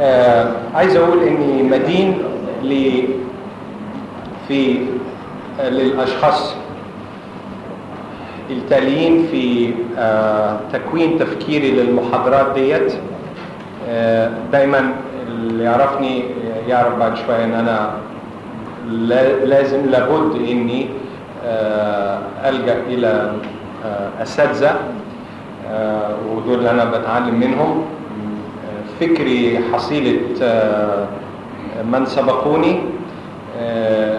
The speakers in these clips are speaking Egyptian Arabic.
آه عايز اقول اني مدين ل في آه للاشخاص التاليين في آه تكوين تفكيري للمحاضرات ديت آه دايما اللي يعرفني يعرف بعد شويه ان انا لا- لازم لابد اني آه الجا الى آه اساتذه آه ودول اللي انا بتعلم منهم آه، فكري حصيله آه من سبقوني آه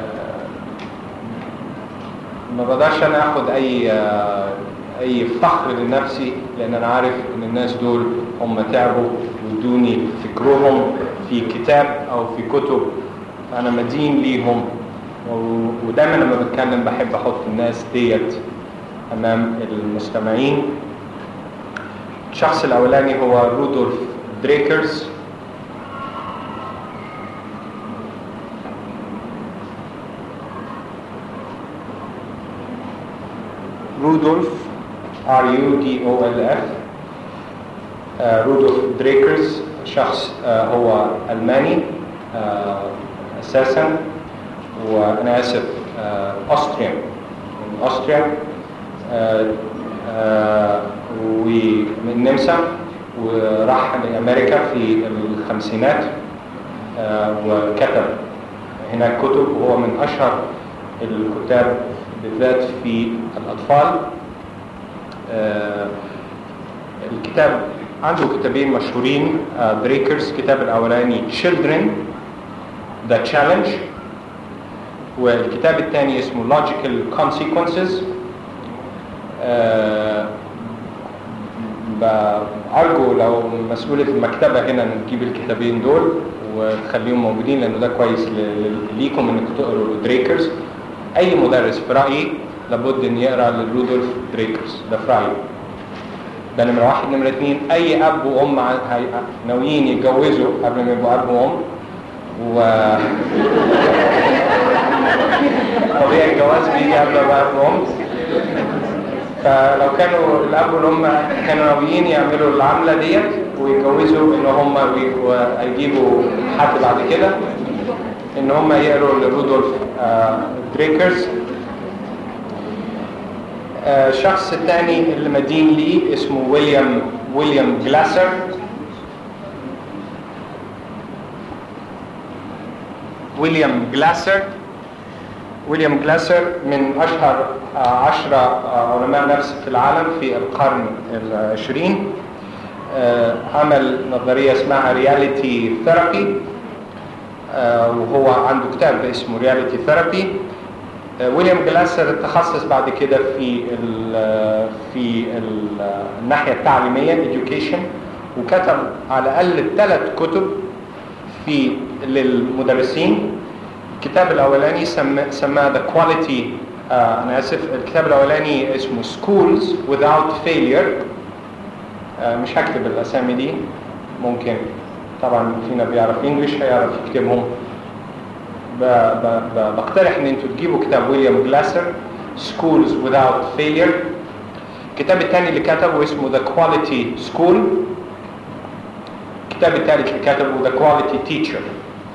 ما بقدرش انا اخد اي آه، اي فخر لنفسي لان انا عارف ان الناس دول هم تعبوا وادوني فكرهم في كتاب او في كتب انا مدين ليهم و- ودايما لما بتكلم بحب احط الناس ديت امام المستمعين الشخص الاولاني هو رودولف دريكرز رودولف R U D O L F آه، رودولف دريكرز شخص آه، هو ألماني آه، أساسا وأنا آسف آه، أستريا من أستريا آه، آه، ومن النمسا وراح لأمريكا في الخمسينات آه، وكتب هناك كتب وهو من أشهر الكتاب بالذات في الأطفال آه، الكتاب عنده كتابين مشهورين بريكرز الكتاب الأولاني Children The Challenge والكتاب الثاني اسمه Logical Consequences آه، ب- أرجو لو مسؤولة المكتبة هنا نجيب الكتابين دول وتخليهم موجودين لأنه ده كويس ل- ل- ليكم إنكم تقروا دريكرز أي مدرس في رأيي لابد إن يقرأ لرودولف دريكرز ده في رأيي ده نمرة واحد نمرة اتنين أي أب وأم ع- هي- ناويين يتجوزوا قبل ما يبقوا أب وأم و طبيعي الجواز بيجي قبل ما يبقى أب وأم فلو كانوا الاب والام كانوا ناويين يعملوا العمله ديت ويتجوزوا ان هم ويجيبوا حد بعد كده ان هم يقروا لرودولف آه، دريكرز آه، الشخص الثاني اللي مدين ليه اسمه ويليام ويليام جلاسر ويليام جلاسر ويليام جلاسر من أشهر آه، عشرة آه، علماء نفس في العالم في القرن العشرين آه، عمل نظرية اسمها رياليتي ثيرابي وهو عنده كتاب اسمه رياليتي ثيرابي ويليام جلاسر تخصص بعد كده في ال في ال الناحية التعليمية education وكتب على الأقل ثلاث كتب في للمدرسين الكتاب الاولاني سم- سماه The Quality آه انا اسف الكتاب الاولاني اسمه Schools Without Failure آه مش هكتب الاسامي دي ممكن طبعا فينا بيعرف انجلش هيعرف يكتبهم ب- ب- ب- بقترح ان انتوا تجيبوا كتاب ويليام جلاسر Schools Without Failure الكتاب الثاني اللي كتبه اسمه The Quality School الكتاب الثالث اللي كتبه The Quality Teacher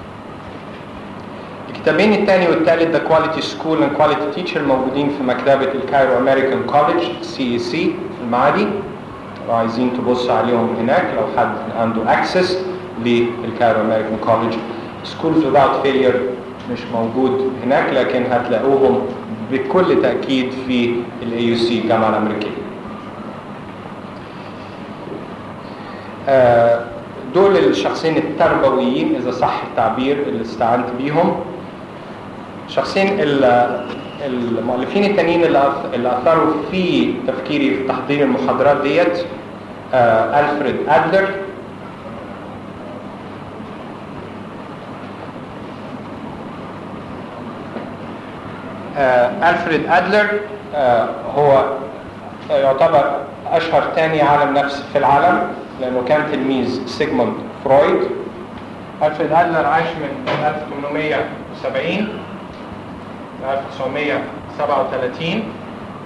الكتابين الثاني والثالث The Quality School and Quality Teacher موجودين في مكتبة الكايرو أمريكان كوليدج سي اي سي في المعادي لو عايزين تبصوا عليهم هناك لو حد عنده اكسس للكايرو أمريكان كوليدج Schools Without Failure مش موجود هناك لكن هتلاقوهم بكل تأكيد في الاي يو سي الجامعة الأمريكية آه، دول الشخصين التربويين اذا صح التعبير اللي استعنت بيهم شخصين ال- المؤلفين التانيين اللي أث- اللي اثروا في تفكيري في تحضير المحاضرات ديت آه، الفريد ادلر آه، الفريد ادلر آه، هو يعتبر اشهر تاني عالم نفس في العالم لانه كان تلميذ سيجموند فرويد الفريد ادلر عاش من 1870 ل 1937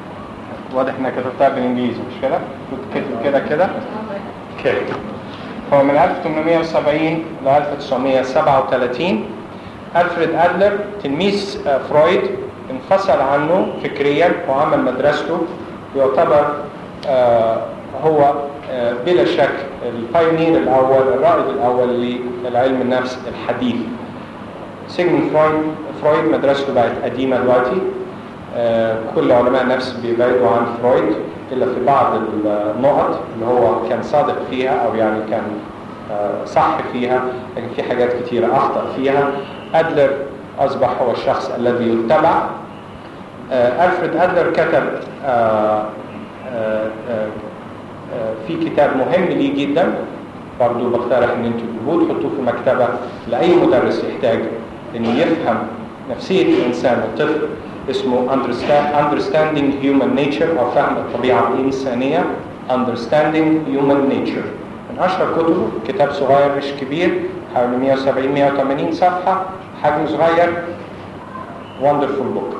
واضح انك كتبتها بالانجليزي مش كده؟ كنت كتب كده كده كده هو من 1870 ل 1937 ألفريد أدلر تلميذ آه، فرويد انفصل عنه فكريا وعمل مدرسته يعتبر آه، هو آه، بلا شك البايونير الأول الرائد الأول للعلم النفس الحديث سيجموند فرويد فرويد مدرسته بقت قديمة دلوقتي آه، كل علماء النفس بيبعدوا عن فرويد إلا في بعض النقط اللي هو كان صادق فيها أو يعني كان آه، صح فيها لكن في حاجات كتيرة أخطأ فيها أدلر أصبح هو الشخص الذي يتبع آه، ألفريد أدلر كتب آه، آه، آه، آه، في كتاب مهم ليه جدا برضو بقترح ان انتوا تجيبوه تحطوه في مكتبة لأي مدرس يحتاج انه يفهم نفسية الإنسان والطفل اسمه Understand- Understanding Human Nature أو فهم الطبيعة الإنسانية Understanding Human Nature من أشهر كتبه كتاب صغير مش كبير حوالي 170 180 صفحة حجم صغير wonderful book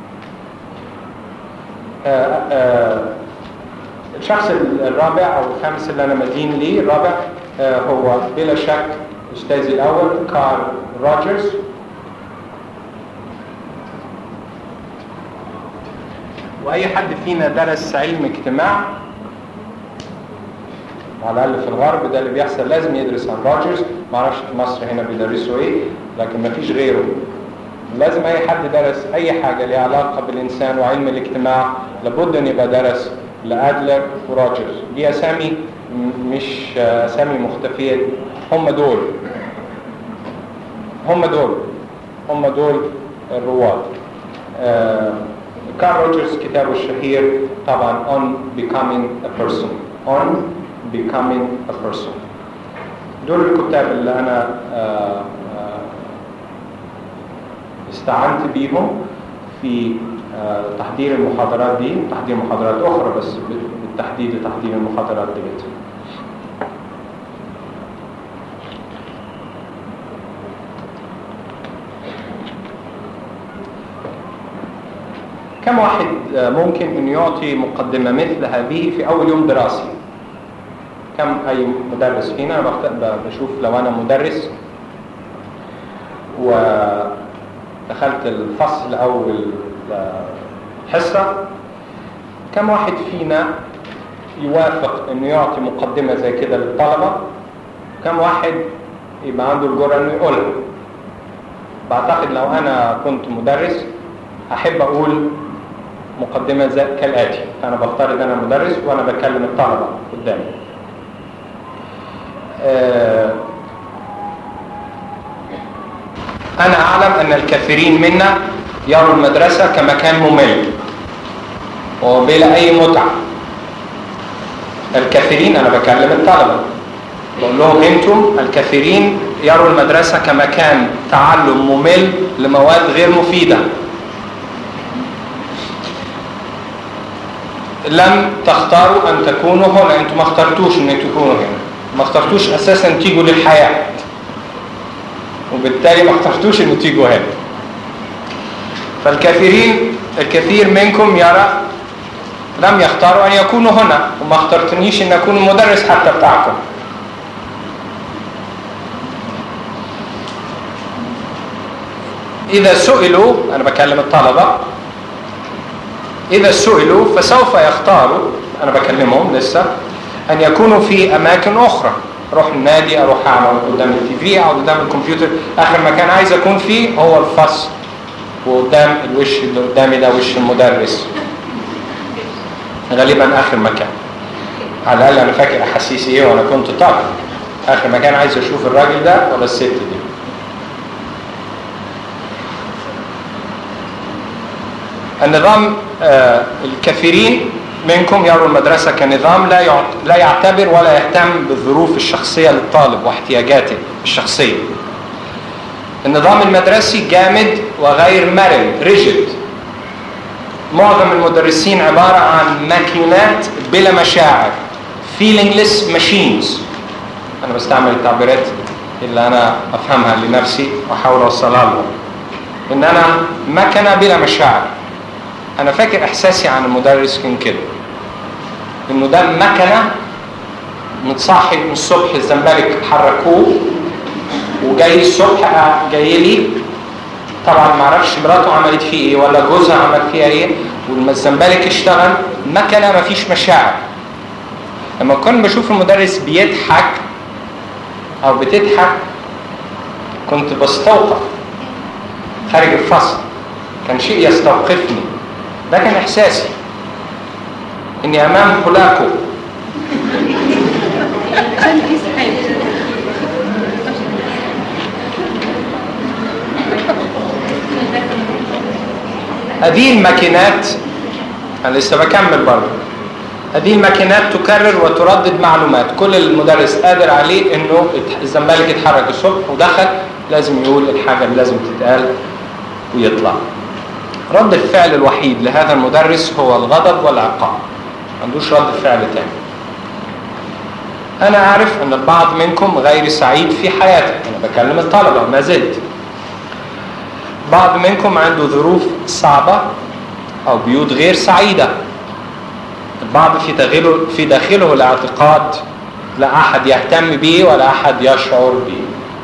آه، آه، الشخص الرابع او الخامس اللي انا مدين ليه الرابع آه، هو بلا شك استاذي الاول كارل روجرز واي حد فينا درس علم اجتماع على الاقل في الغرب ده اللي بيحصل لازم يدرس عن روجرز ما اعرفش في مصر هنا بيدرسوا ايه لكن ما فيش غيره لازم اي حد درس اي حاجه ليها علاقه بالانسان وعلم الاجتماع لابد ان يبقى درس لادلر وروجرز دي اسامي م- مش آه، اسامي مختفيه هم دول هم دول هم دول الرواد آه، كارل روجرز كتابه الشهير طبعا on becoming a person on becoming a person دول الكتاب اللي انا آه، آه، استعنت بيهم في آه، تحضير المحاضرات دي تحضير محاضرات اخرى بس بالتحديد لتحضير المحاضرات ديت كم واحد آه، ممكن أن يعطي مقدمة مثل هذه في أول يوم دراسي كم أي مدرس فينا أنا بخت- ب- بشوف لو أنا مدرس ودخلت الفصل أو الحصة كم واحد فينا يوافق أنه يعطي مقدمة زي كده للطلبة كم واحد يبقى عنده الجرأة أنه يقولها بعتقد لو أنا كنت مدرس أحب أقول مقدمة زي كالآتي أنا بفترض أنا مدرس وأنا بكلم الطلبة قدامي آه، أنا أعلم أن الكثيرين منا يروا المدرسة كمكان ممل وبلا أي متعة الكثيرين أنا بكلم الطلبة بقول لهم أنتم الكثيرين يروا المدرسة كمكان تعلم ممل لمواد غير مفيدة لم تختاروا أن تكونوا هنا أنتم ما اخترتوش أن تكونوا هنا ما اخترتوش أساسا تيجوا للحياة وبالتالي ما اخترتوش أن تيجوا هنا فالكثيرين الكثير منكم يرى لم يختاروا أن يكونوا هنا وما اخترتنيش أن أكون المدرس حتى بتاعكم إذا سئلوا أنا بكلم الطلبة إذا سئلوا فسوف يختاروا أنا بكلمهم لسه أن يكونوا في أماكن أخرى أروح النادي أروح أعمل قدام التي في أو قدام الكمبيوتر آخر مكان عايز أكون فيه هو الفصل وقدام الوش اللي قدامي ده وش المدرس غالبا آخر مكان على الأقل أنا فاكر أحاسيسي إيه وأنا كنت طالب آخر مكان عايز أشوف الراجل ده ولا الست دي النظام آه، الكثيرين منكم يروا المدرسة كنظام لا يعت- لا يعتبر ولا يهتم بالظروف الشخصية للطالب واحتياجاته الشخصية النظام المدرسي جامد وغير مرن ريجيد معظم المدرسين عبارة عن ماكينات بلا مشاعر feelingless machines أنا بستعمل التعبيرات اللي أنا أفهمها لنفسي وأحاول أوصلها لهم إن أنا مكنة بلا مشاعر أنا فاكر إحساسي عن المدرس كان كده إنه ده مكنة متصحي من الصبح الزمالك حركوه وجاي الصبح آه، جاي لي طبعا ما اعرفش مراته عملت فيه ايه ولا جوزها عمل فيها ايه ولما الزمالك اشتغل مكنه ما فيش مشاعر لما كنت بشوف المدرس بيضحك او بتضحك كنت بستوقف خارج الفصل كان شيء يستوقفني ده كان احساسي اني امام هولاكو عشان في سحاب هذه الماكينات انا لسه بكمل برضه هذه الماكينات تكرر وتردد معلومات كل المدرس قادر عليه انه الزمالك يتحرك الصبح ودخل لازم يقول الحاجه اللي لازم تتقال ويطلع رد الفعل الوحيد لهذا المدرس هو الغضب والعقاب ما عندوش رد فعل تاني انا عارف ان البعض منكم غير سعيد في حياته انا بكلم الطلبه ما زلت بعض منكم عنده ظروف صعبة أو بيوت غير سعيدة البعض في داخله في داخله الاعتقاد لا أحد يهتم به ولا أحد يشعر به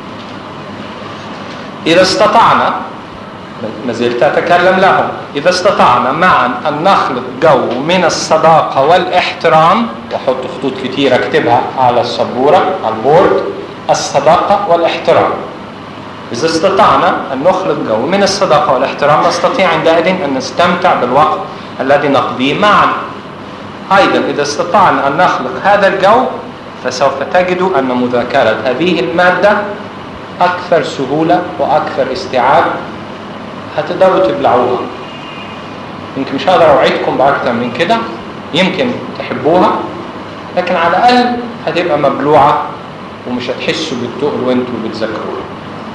إذا استطعنا ما زلت أتكلم لهم إذا استطعنا معا أن نخلق جو من الصداقة والاحترام وأحط خطوط كتير أكتبها على السبورة على البورد الصداقة والاحترام إذا استطعنا أن نخلق جو من الصداقة والاحترام نستطيع عندئذ أن نستمتع بالوقت الذي نقضيه معا أيضا إذا استطعنا أن نخلق هذا الجو فسوف تجد أن مذاكرة هذه المادة أكثر سهولة وأكثر استيعاب هتقدروا تبلعوها يمكن مش هقدر أوعدكم بأكثر من كده يمكن تحبوها لكن على الأقل هتبقى مبلوعة ومش هتحسوا بالتقل وانتوا بتذاكروها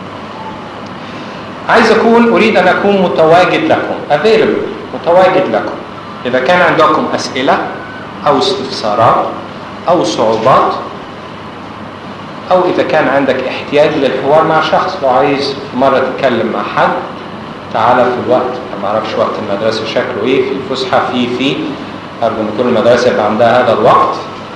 عايز اكون اريد ان اكون متواجد لكم available متواجد لكم اذا كان عندكم اسئله او استفسارات او صعوبات او اذا كان عندك احتياج للحوار مع شخص لو عايز في مره تتكلم مع حد تعالى في الوقت أنا ما اعرفش وقت المدرسه شكله ايه في الفسحه في في ارجو ان كل المدرسه يبقى عندها هذا الوقت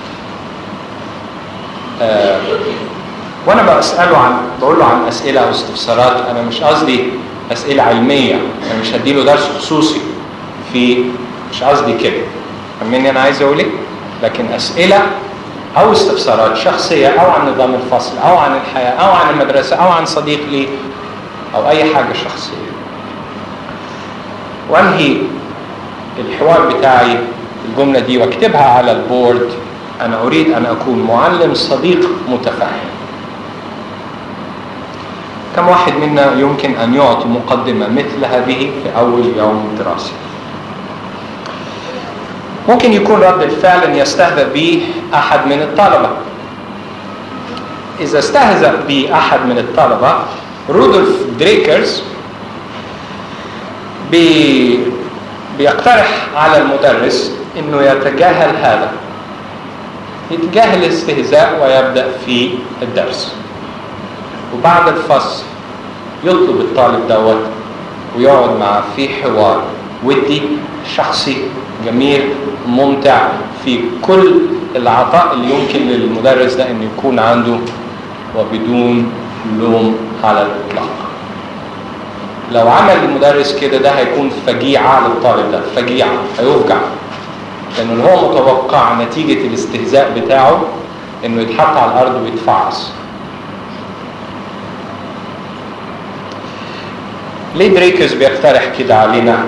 آه وانا بساله عن بقول له عن اسئله او استفسارات انا مش قصدي اسئله علميه انا مش هديله درس خصوصي في مش قصدي كده فاهمني انا عايز اقول ايه لكن اسئله او استفسارات شخصيه او عن نظام الفصل او عن الحياه او عن المدرسه او عن صديق لي او اي حاجه شخصيه وانهي الحوار بتاعي الجمله دي واكتبها على البورد انا اريد ان اكون معلم صديق متفهم كم واحد منا يمكن أن يعطي مقدمة مثل هذه في أول يوم دراسي ممكن يكون رد الفعل أن يستهزأ به أحد من الطلبة إذا استهزأ به أحد من الطلبة رودولف دريكرز بي بيقترح على المدرس أنه يتجاهل هذا يتجاهل الاستهزاء ويبدأ في الدرس وبعد الفصل يطلب الطالب دوت ويقعد معه في حوار ودي شخصي جميل ممتع في كل العطاء اللي يمكن للمدرس ده انه يكون عنده وبدون لوم على الاطلاق لو عمل المدرس كده ده هيكون فجيعة للطالب ده فجيعة هيفجع لانه اللي هو متوقع نتيجة الاستهزاء بتاعه انه يتحط على الارض ويتفعص ليه دريكس بيقترح كده علينا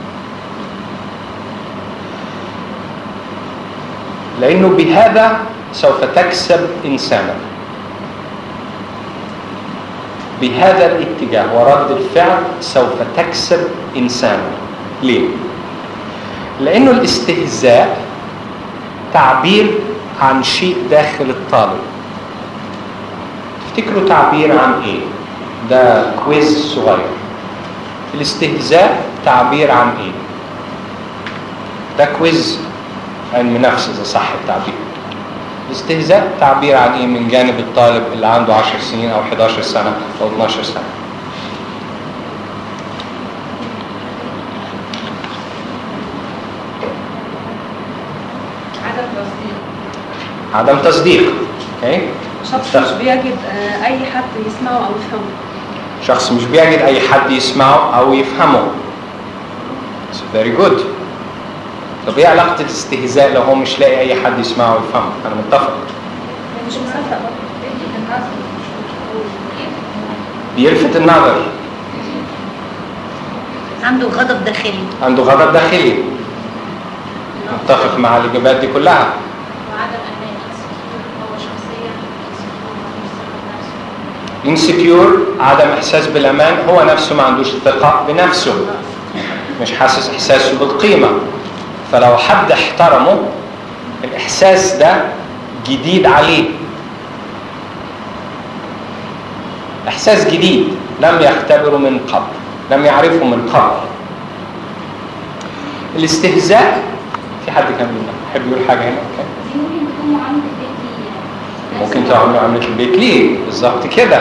لانه بهذا سوف تكسب انسانا بهذا الاتجاه ورد الفعل سوف تكسب انسانا ليه لانه الاستهزاء تعبير عن شيء داخل الطالب تفتكروا تعبير عن ايه ده كويز صغير الاستهزاء تعبير عن ايه ده كويز علم نفس اذا صح التعبير الاستهزاء تعبير عن ايه من جانب الطالب اللي عنده 10 سنين او 11 سنه او 12 سنه عدم توثيق عدم تصديق اوكي شخص مش بيجد آه، اي حد يسمعه او يفهمه شخص مش بيجد اي حد يسمعه او يفهمه It's very good طب ايه علاقة الاستهزاء لو هو مش لاقي اي حد يسمعه ويفهمه انا متفق مش مصدق برضه بيلفت النظر عنده غضب داخلي عنده غضب داخلي متفق مع الاجابات دي كلها وعدم امان insecure هو شخصيا insecure ما عندوش ثقة بنفسه انسكيور عدم احساس بالامان هو نفسه ما عندوش ثقه بنفسه مش حاسس احساسه بالقيمه فلو حد احترمه الاحساس ده جديد عليه احساس جديد لم يختبره من قبل لم يعرفه من قبل الاستهزاء في حد كان يحب يقول حاجه هنا اوكي دي ممكن تكون معاملة البيت ليه ممكن تعملوا عملة البيت ليه بالظبط كده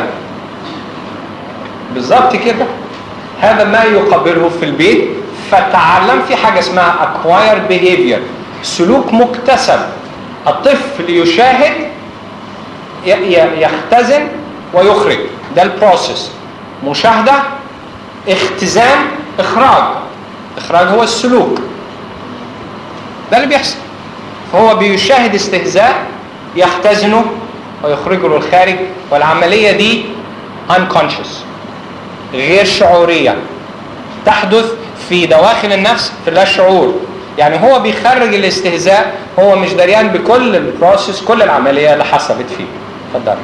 بالظبط كده هذا ما يقابله في البيت فتعلم في حاجة اسمها acquired behavior سلوك مكتسب الطفل يشاهد ي- ي- يختزن ويخرج ده البروسيس مشاهدة اختزان اخراج اخراج هو السلوك ده اللي بيحصل فهو بيشاهد استهزاء يختزنه ويخرجه للخارج والعملية دي unconscious غير شعورية تحدث في دواخل النفس في اللا شعور يعني هو بيخرج الاستهزاء هو مش دريان بكل البروسيس كل العملية اللي حصلت فيه اتفضل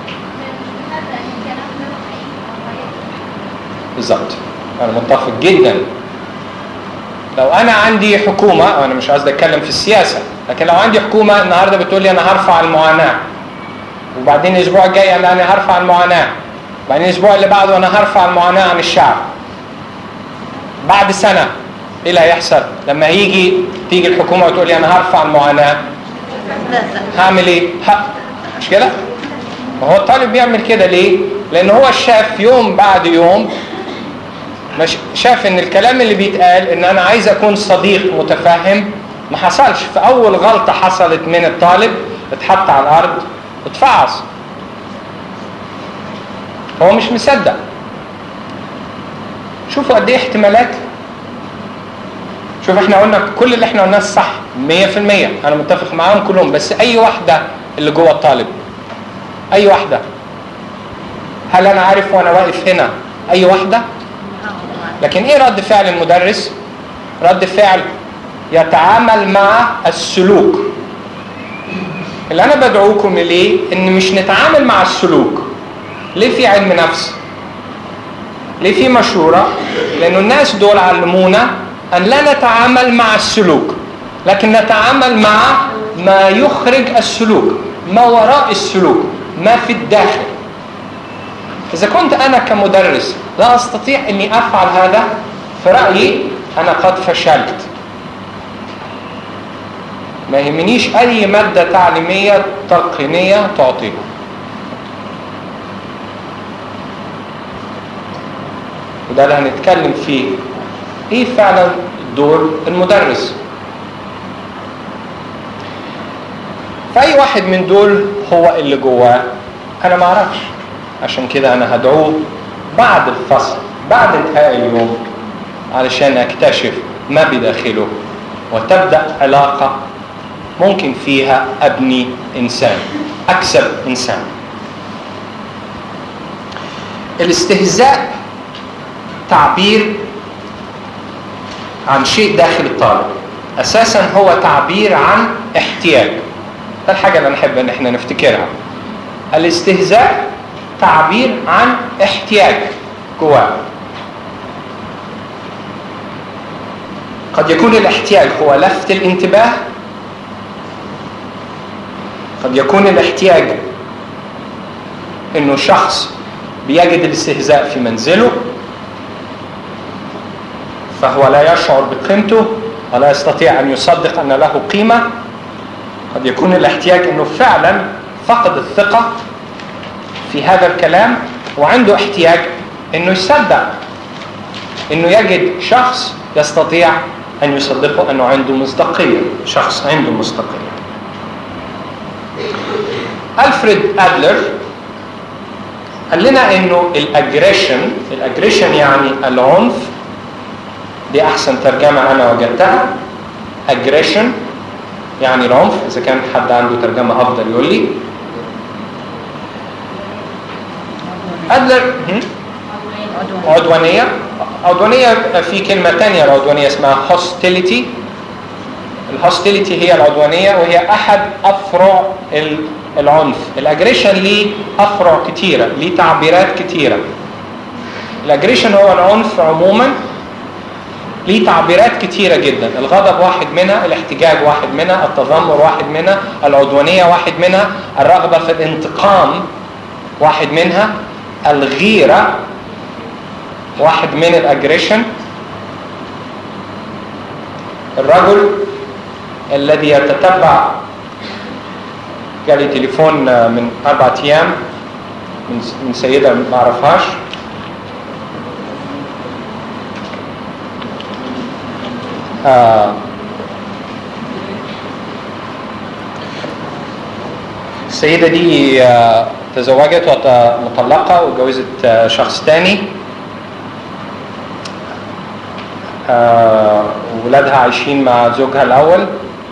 بالظبط انا متفق جدا لو انا عندي حكومه وانا مش قصدي اتكلم في السياسه لكن لو عندي حكومه النهارده بتقول لي انا هرفع المعاناه وبعدين الاسبوع الجاي انا انا هرفع المعاناه وبعدين الاسبوع اللي بعده انا هرفع المعاناه عن الشعب بعد سنه ايه اللي هيحصل لما يجي تيجي الحكومه وتقول لي انا هرفع المعاناه لا لا هعمل ايه ها مش كده ما هو الطالب بيعمل كده ليه لان هو شاف يوم بعد يوم مش شاف ان الكلام اللي بيتقال ان انا عايز اكون صديق متفهم ما حصلش فاول غلطه حصلت من الطالب اتحط على الارض اتفعص هو مش مصدق شوفوا قد ايه احتمالات شوف احنا قلنا كل اللي احنا قلناه الصح 100% انا متفق معاهم كلهم بس اي واحده اللي جوه الطالب اي واحده هل انا عارف وانا واقف هنا اي واحده لكن ايه رد فعل المدرس رد فعل يتعامل مع السلوك اللي انا بدعوكم اليه ان مش نتعامل مع السلوك ليه في علم نفس ليه في مشورة لانه الناس دول علمونا ان لا نتعامل مع السلوك لكن نتعامل مع ما يخرج السلوك ما وراء السلوك ما في الداخل إذا كنت أنا كمدرس لا أستطيع أني أفعل هذا في رأيي أنا قد فشلت ما يهمنيش أي مادة تعليمية تلقينية تعطيها وده اللي هنتكلم فيه ايه فعلا دور المدرس فأي واحد من دول هو اللي جواه أنا ما أعرفش عشان كده أنا هدعوه بعد الفصل بعد انتهاء اليوم علشان أكتشف ما بداخله وتبدأ علاقة ممكن فيها أبني إنسان أكسب إنسان الاستهزاء تعبير عن شيء داخل الطالب اساسا هو تعبير عن احتياج ده الحاجه اللي نحب ان احنا نفتكرها الاستهزاء تعبير عن احتياج جواه قد يكون الاحتياج هو لفت الانتباه قد يكون الاحتياج انه شخص بيجد الاستهزاء في منزله فهو لا يشعر بقيمته ولا يستطيع ان يصدق ان له قيمه قد يكون الاحتياج انه فعلا فقد الثقه في هذا الكلام وعنده احتياج انه يصدق انه يجد شخص يستطيع ان يصدقه انه عنده مصداقيه شخص عنده مصداقيه الفريد ادلر قال لنا انه الاجريشن الاجريشن يعني العنف دي احسن ترجمه انا وجدتها اجريشن يعني العنف اذا كان حد عنده ترجمه افضل يقول لي ادلر هم؟ عدوانيه عدوانيه في كلمه تانية العدوانيه اسمها hostility الهوستيليتي هي العدوانيه وهي احد افرع ال- العنف الاجريشن ليه افرع كتيره ليه تعبيرات كتيره الاجريشن هو العنف عموما ليه تعبيرات كتيره جدا الغضب واحد منها الاحتجاج واحد منها التذمر واحد منها العدوانيه واحد منها الرغبه في الانتقام واحد منها الغيره واحد من الاجريشن الرجل الذي يتتبع جالي تليفون من أربعة أيام من من سيدة ما أعرفهاش آه السيدة دي آه تزوجت ومطلقة وجوزت آه شخص تاني آه ولادها عايشين مع زوجها الأول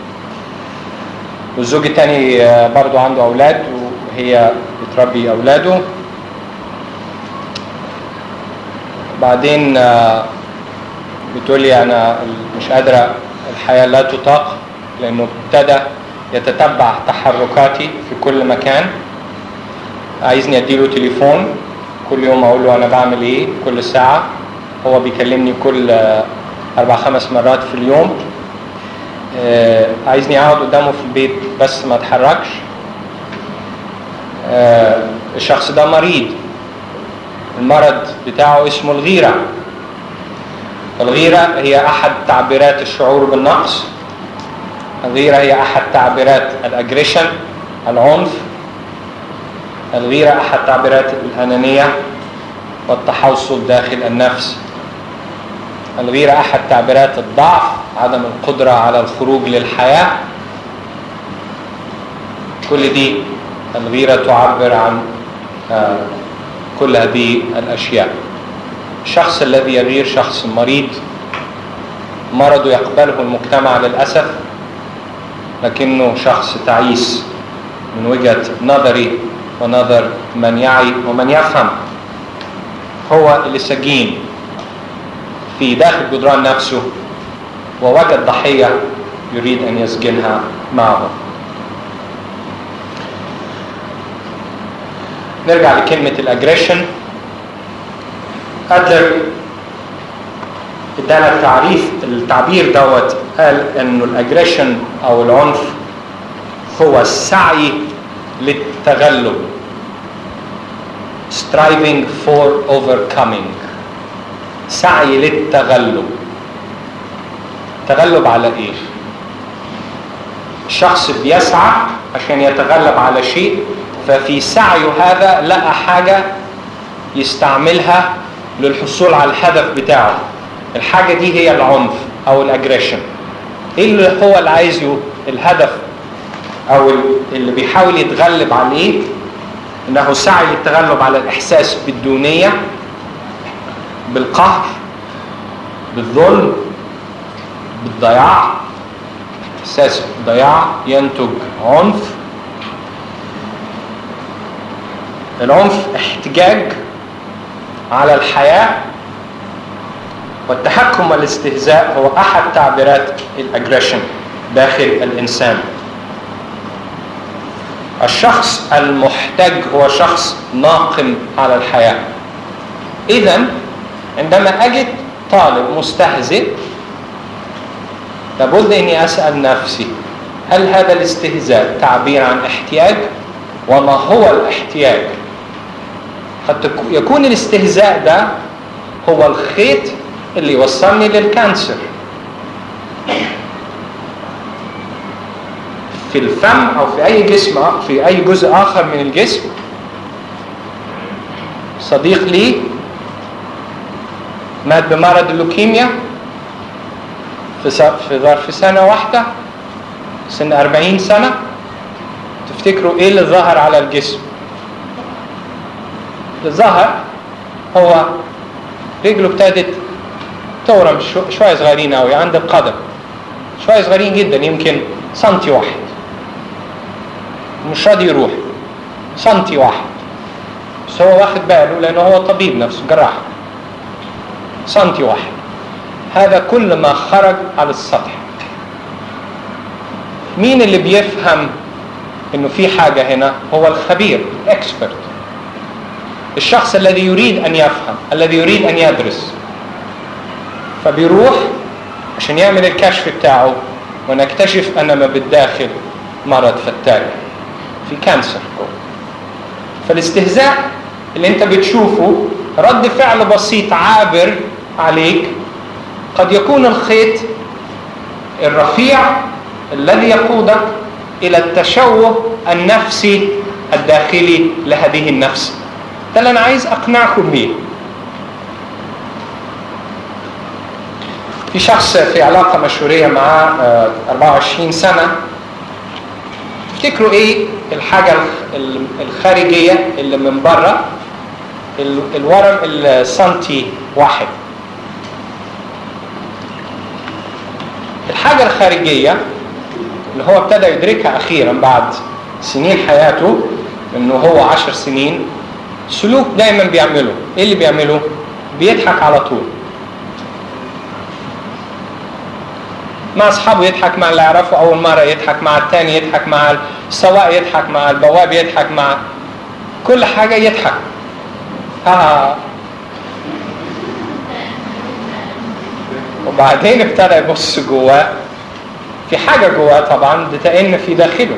والزوج التاني آه، برضو عنده أولاد وهي بتربي أولاده بعدين آه، بتقولي أنا مش قادرة الحياة لا تطاق لأنه ابتدى يتتبع تحركاتي في كل مكان عايزني أديله تليفون كل يوم أقول له أنا بعمل إيه كل ساعة هو بيكلمني كل آه، أربع خمس مرات في اليوم آه، عايزني اقعد قدامه في البيت بس ما اتحركش آه، الشخص ده مريض المرض بتاعه اسمه الغيرة الغيرة هي أحد تعبيرات الشعور بالنقص الغيرة هي أحد تعبيرات الأجريشن العنف الغيرة أحد تعبيرات الأنانية والتحوصل داخل النفس الغيرة أحد تعبيرات الضعف عدم القدرة على الخروج للحياة كل دي الغيرة تعبر عن آه، كل هذه الأشياء الشخص الذي يغير شخص مريض مرضه يقبله المجتمع للأسف لكنه شخص تعيس من وجهة نظري ونظر من يعي ومن يفهم هو اللي سجين في داخل جدران نفسه ووجد ضحية يريد أن يسجنها معه نرجع لكلمة الأجريشن أدلر ادانا التعريف التعبير دوت قال انه الاجريشن او العنف هو السعي للتغلب striving for overcoming سعي للتغلب تغلب على ايه الشخص بيسعى عشان يتغلب على شيء ففي سعيه هذا لقى حاجة يستعملها للحصول على الهدف بتاعه الحاجة دي هي العنف او الاجريشن ايه اللي هو اللي عايزه الهدف او اللي بيحاول يتغلب عليه انه سعي للتغلب على الاحساس بالدونية بالقهر بالظلم بالضياع احساس بالضياع ينتج عنف العنف احتجاج على الحياة والتحكم والاستهزاء هو احد تعبيرات الاجريشن داخل الانسان الشخص المحتج هو شخص ناقم على الحياة اذا عندما اجد طالب مستهزئ لابد اني اسال نفسي هل هذا الاستهزاء تعبير عن احتياج وما هو الاحتياج قد تكو- يكون الاستهزاء ده هو الخيط اللي يوصلني للكانسر في الفم او في اي جسم آ- في اي جزء اخر من الجسم صديق لي مات بمرض اللوكيميا في س- في ظرف سنه واحده سن 40 سنه تفتكروا ايه اللي ظهر على الجسم اللي ظهر هو رجله ابتدت تورم شو- شويه صغيرين قوي عند القدم شويه صغيرين جدا يمكن سنتي واحد مش راضي يروح سنتي واحد بس هو واخد باله لانه هو طبيب نفسه جراح سنتي واحد هذا كل ما خرج على السطح مين اللي بيفهم انه في حاجه هنا هو الخبير الاكسبرت الشخص الذي يريد ان يفهم الذي يريد ان يدرس فبيروح عشان يعمل الكشف بتاعه ونكتشف ان ما بالداخل مرض فتاك في كانسر جوه فالاستهزاء اللي انت بتشوفه رد فعل بسيط عابر عليك قد يكون الخيط الرفيع الذي يقودك الى التشوه النفسي الداخلي لهذه النفس ده اللي انا عايز اقنعكم بيه في شخص في علاقه مشهوريه معاه آه، 24 سنه تفتكروا ايه الحاجه الخ- الخارجيه اللي من بره ال- الورم السنتي واحد الحاجه الخارجيه اللي هو ابتدى يدركها اخيرا بعد سنين حياته انه هو عشر سنين سلوك دايما بيعمله ايه اللي بيعمله بيضحك على طول مع اصحابه يضحك مع اللي يعرفه اول مره يضحك مع الثاني يضحك مع السواق يضحك مع البواب يضحك مع كل حاجه يضحك ها وبعدين ابتدى يبص جواه في حاجه جواه طبعا بتئن في داخله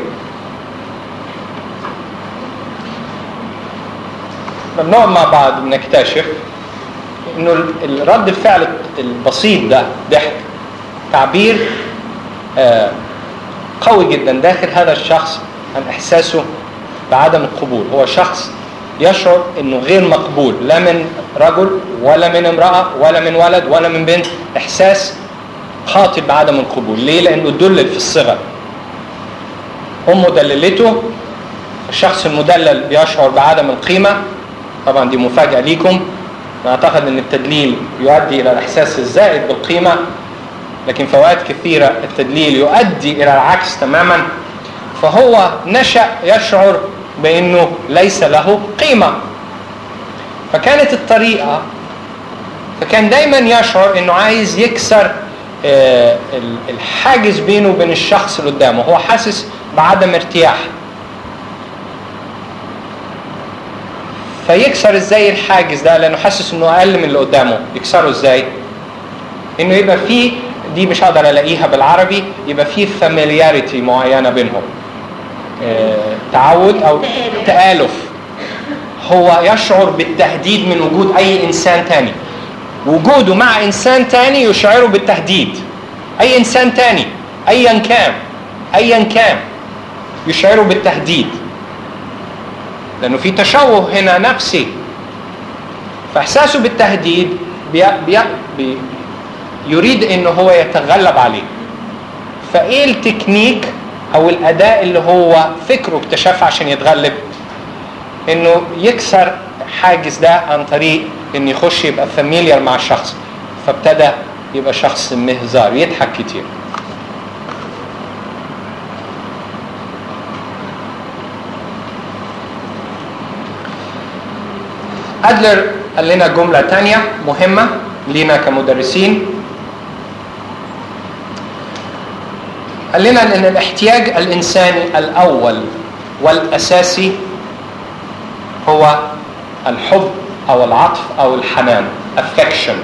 بنقعد مع بعض بنكتشف انه ال- الرد الفعل البسيط ده ضحك تعبير آه، قوي جدا داخل هذا الشخص عن احساسه بعدم القبول هو شخص يشعر انه غير مقبول لا من رجل ولا من امراه ولا من ولد ولا من بنت احساس قاتل بعدم القبول ليه لانه دلل في الصغر امه دللته الشخص المدلل بيشعر بعدم القيمه طبعا دي مفاجاه ليكم نعتقد ان التدليل يؤدي الى الاحساس الزائد بالقيمه لكن في اوقات كثيره التدليل يؤدي الى العكس تماما فهو نشا يشعر بانه ليس له قيمه فكانت الطريقه فكان دايما يشعر انه عايز يكسر آه، ال- الحاجز بينه وبين الشخص اللي قدامه هو حاسس بعدم ارتياح فيكسر ازاي الحاجز ده لانه حاسس انه اقل من اللي قدامه يكسره ازاي انه يبقى فيه دي مش هقدر الاقيها بالعربي يبقى فيه فاميلياريتي معينه بينهم آه، تعود او تآلف. تآلف هو يشعر بالتهديد من وجود اي انسان تاني وجوده مع انسان تاني يشعره بالتهديد اي انسان تاني ايا كان ايا كان يشعره بالتهديد لانه في تشوه هنا نفسي فاحساسه بالتهديد بي بي بي يريد انه هو يتغلب عليه فايه التكنيك او الاداء اللي هو فكره اكتشفها عشان يتغلب انه يكسر حاجز ده عن طريق انه يخش يبقى فاميليار مع الشخص فابتدى يبقى شخص مهزار يضحك كتير أدلر قال لنا جملة تانية مهمة لينا كمدرسين قال لنا أن الاحتياج الإنساني الأول والأساسي هو الحب أو العطف أو الحنان affection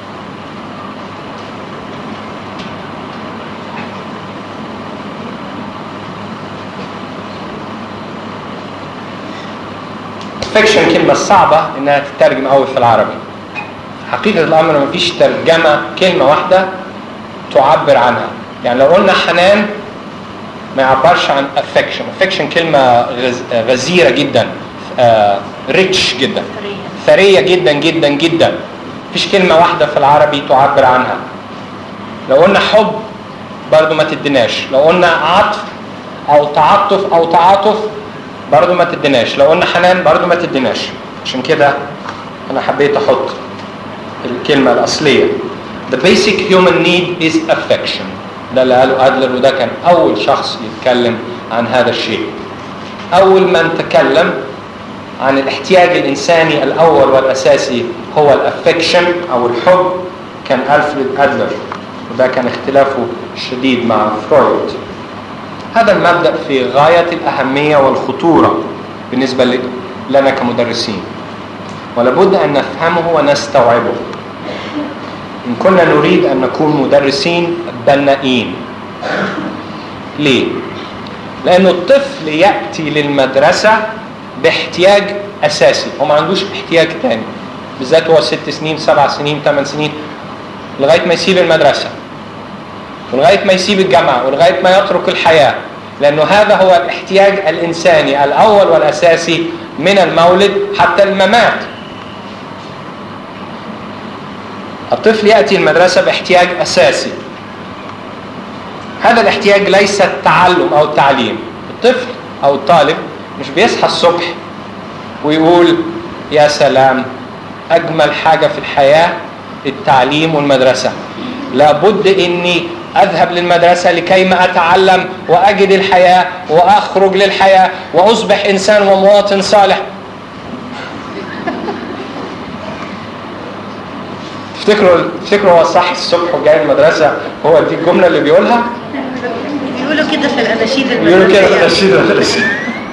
affection كلمة صعبة إنها تترجم أوي في العربي حقيقة الأمر ما فيش ترجمة كلمة واحدة تعبر عنها يعني لو قلنا حنان ما يعبرش عن affection affection كلمة غز... غزيرة جدا ريتش جدا ثرية جدا جدا جدا مفيش كلمة واحدة في العربي تعبر عنها لو قلنا حب برضو ما تديناش لو قلنا عطف او تعاطف او تعاطف برضو ما تديناش لو قلنا حنان برضو ما تديناش عشان كده انا حبيت احط الكلمة الاصلية the basic human need is affection ده اللي قاله ادلر وده كان اول شخص يتكلم عن هذا الشيء اول من تكلم عن الاحتياج الانساني الاول والاساسي هو الافكشن او الحب كان الفريد ادلر وده كان اختلافه الشديد مع فرويد هذا المبدا في غايه الاهميه والخطوره بالنسبه ل- لنا كمدرسين ولابد ان نفهمه ونستوعبه ان كنا نريد ان نكون مدرسين بنائين ليه لانه الطفل ياتي للمدرسه باحتياج اساسي هو ما عندوش احتياج تاني بالذات هو ست سنين سبع سنين ثمان سنين لغايه ما يسيب المدرسه ولغايه ما يسيب الجامعه ولغايه ما يترك الحياه لانه هذا هو الاحتياج الانساني الاول والاساسي من المولد حتى الممات الطفل ياتي المدرسه باحتياج اساسي هذا الاحتياج ليس التعلم او التعليم الطفل او الطالب مش بيصحى الصبح ويقول يا سلام اجمل حاجه في الحياه التعليم والمدرسه لابد اني اذهب للمدرسه لكي ما اتعلم واجد الحياه واخرج للحياه واصبح انسان ومواطن صالح تفتكروا تفتكروا هو صح الصبح وجاي المدرسه هو دي الجمله اللي بيقولها بيقولوا كده في الاناشيد بيقولوا كده المدرسية. النشيد النشيد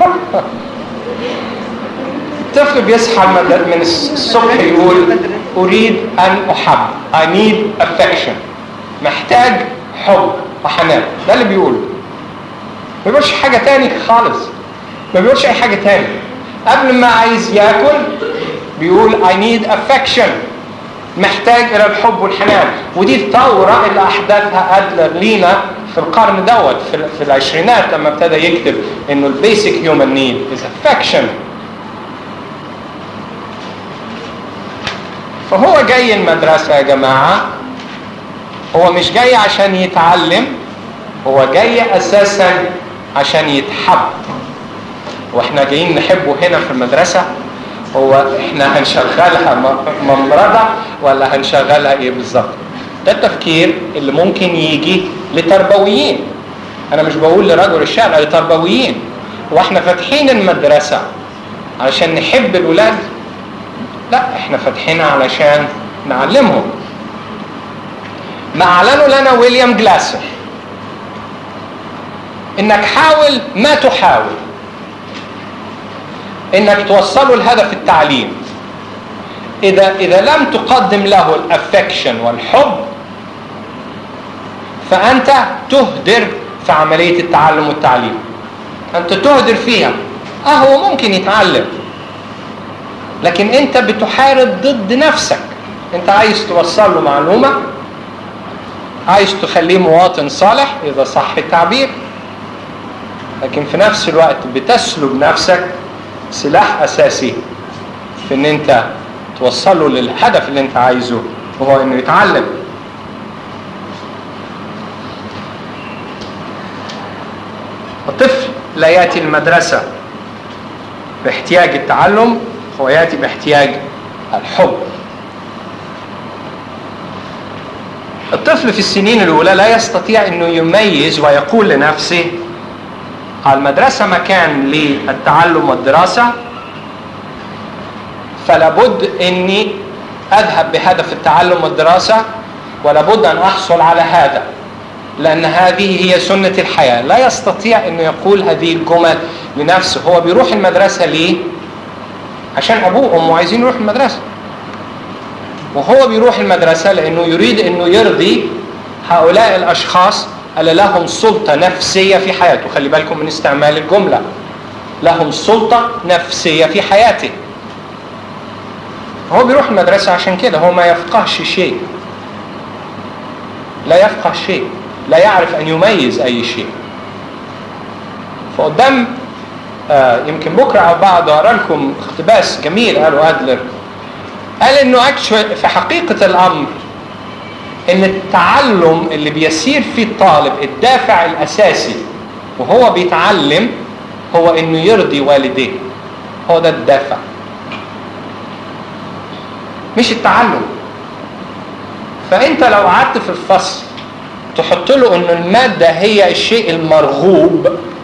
الطفل بيصحى المد- من الصبح يقول اريد ان احب I need affection محتاج حب وحنان ده اللي بيقوله ما بيقولش حاجه تاني خالص ما بيقولش اي حاجه تاني قبل ما عايز ياكل بيقول I need affection محتاج الى الحب والحنان ودي الثوره اللي احدثها ادلر لينا في القرن دوت في, في العشرينات لما ابتدى يكتب انه البيسك هيومن نيد از affection فهو جاي المدرسه يا جماعه هو مش جاي عشان يتعلم هو جاي اساسا عشان يتحب واحنا جايين نحبه هنا في المدرسه هو احنا هنشغلها م- ممرضه ولا هنشغلها ايه بالظبط ده التفكير اللي ممكن يجي لتربويين انا مش بقول لرجل الشارع لتربويين واحنا فاتحين المدرسه علشان نحب الولاد لا احنا فاتحينها علشان نعلمهم ما اعلنه لنا ويليام جلاسر انك حاول ما تحاول انك توصله لهدف التعليم اذا اذا لم تقدم له الافكشن والحب فانت تهدر في عمليه التعلم والتعليم انت تهدر فيها اه هو ممكن يتعلم لكن انت بتحارب ضد نفسك انت عايز توصل له معلومه عايز تخليه مواطن صالح اذا صح التعبير لكن في نفس الوقت بتسلب نفسك سلاح اساسي في ان انت توصله للهدف اللي انت عايزه وهو انه يتعلم الطفل لا ياتي المدرسه باحتياج التعلم هو ياتي باحتياج الحب الطفل في السنين الاولى لا يستطيع انه يميز ويقول لنفسه المدرسه مكان للتعلم والدراسه فلابد اني اذهب بهدف التعلم والدراسه ولابد ان احصل على هذا لان هذه هي سنه الحياه لا يستطيع انه يقول هذه الجمل لنفسه هو بيروح المدرسه ليه عشان ابوه وامه عايزين يروح المدرسه وهو بيروح المدرسه لانه يريد انه يرضي هؤلاء الاشخاص اللي لهم سلطه نفسيه في حياته خلي بالكم من استعمال الجمله لهم سلطه نفسيه في حياته هو بيروح المدرسه عشان كده هو ما يفقهش شيء لا يفقه شيء لا يعرف ان يميز اي شيء فقدام آه يمكن بكره او بعد اقرا لكم اقتباس جميل قاله ادلر قال انه actually في حقيقه الامر ان التعلم اللي بيسير فيه الطالب الدافع الاساسي وهو بيتعلم هو انه يرضي والديه هو ده الدافع مش التعلم فانت لو قعدت في الفصل تحط له انه الماده هي الشيء المرغوب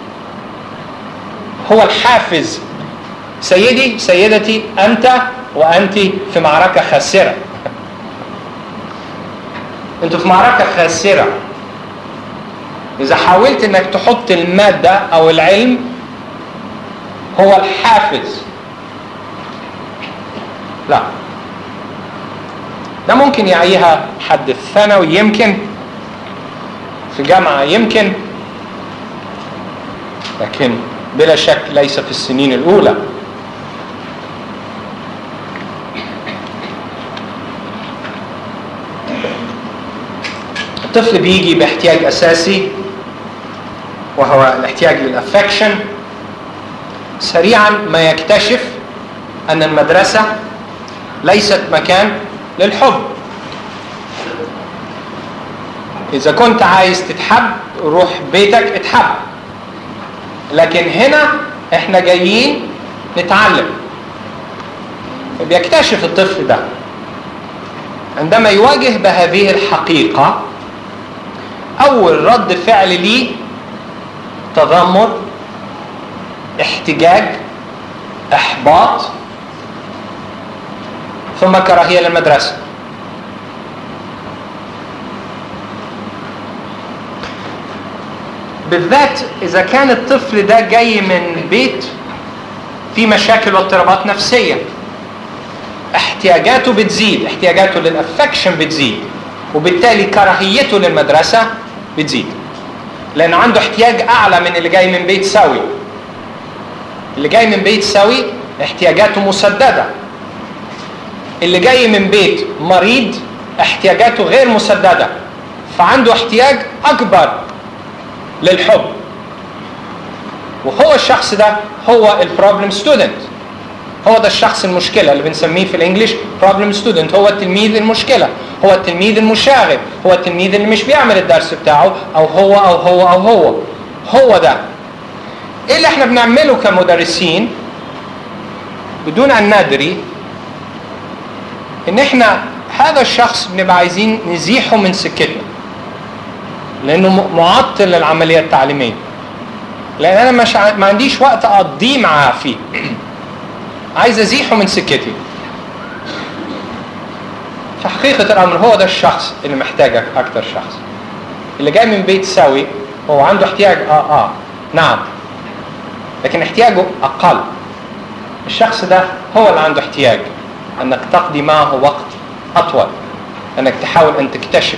هو الحافز سيدي سيدتي انت وانت في معركه خاسره انتوا في معركه خاسره اذا حاولت انك تحط الماده او العلم هو الحافز لا ده ممكن يعيها حد في ثانوي يمكن في جامعة يمكن لكن بلا شك ليس في السنين الأولى الطفل بيجي باحتياج أساسي وهو الاحتياج للأفكشن سريعا ما يكتشف أن المدرسة ليست مكان للحب إذا كنت عايز تتحب روح بيتك اتحب لكن هنا احنا جايين نتعلم بيكتشف الطفل ده عندما يواجه بهذه الحقيقة أول رد فعل ليه تذمر احتجاج احباط ثم كراهيه للمدرسه بالذات اذا كان الطفل ده جاي من بيت فيه مشاكل واضطرابات نفسيه احتياجاته بتزيد احتياجاته للافكشن بتزيد وبالتالي كراهيته للمدرسه بتزيد لان عنده احتياج اعلى من اللي جاي من بيت سوي اللي جاي من بيت سوي احتياجاته مسدده اللي جاي من بيت مريض احتياجاته غير مسدده فعنده احتياج اكبر للحب وهو الشخص ده هو البروبلم ستودنت هو ده الشخص المشكله اللي بنسميه في الانجليش بروبلم ستودنت هو التلميذ المشكله هو التلميذ المشاغب هو التلميذ اللي مش بيعمل الدرس بتاعه او هو او هو او هو هو ده ايه اللي احنا بنعمله كمدرسين بدون ان ندري ان احنا هذا الشخص بنبقى عايزين نزيحه من سكتنا لانه معطل للعمليه التعليميه لان انا مش ع... ما عنديش وقت اقضيه معاه فيه عايز ازيحه من سكتي في حقيقة الأمر هو ده الشخص اللي محتاجك أكتر شخص اللي جاي من بيت سوي هو عنده احتياج آه آه نعم لكن احتياجه أقل الشخص ده هو اللي عنده احتياج أنك تقضي معه وقت أطول أنك تحاول أن تكتشف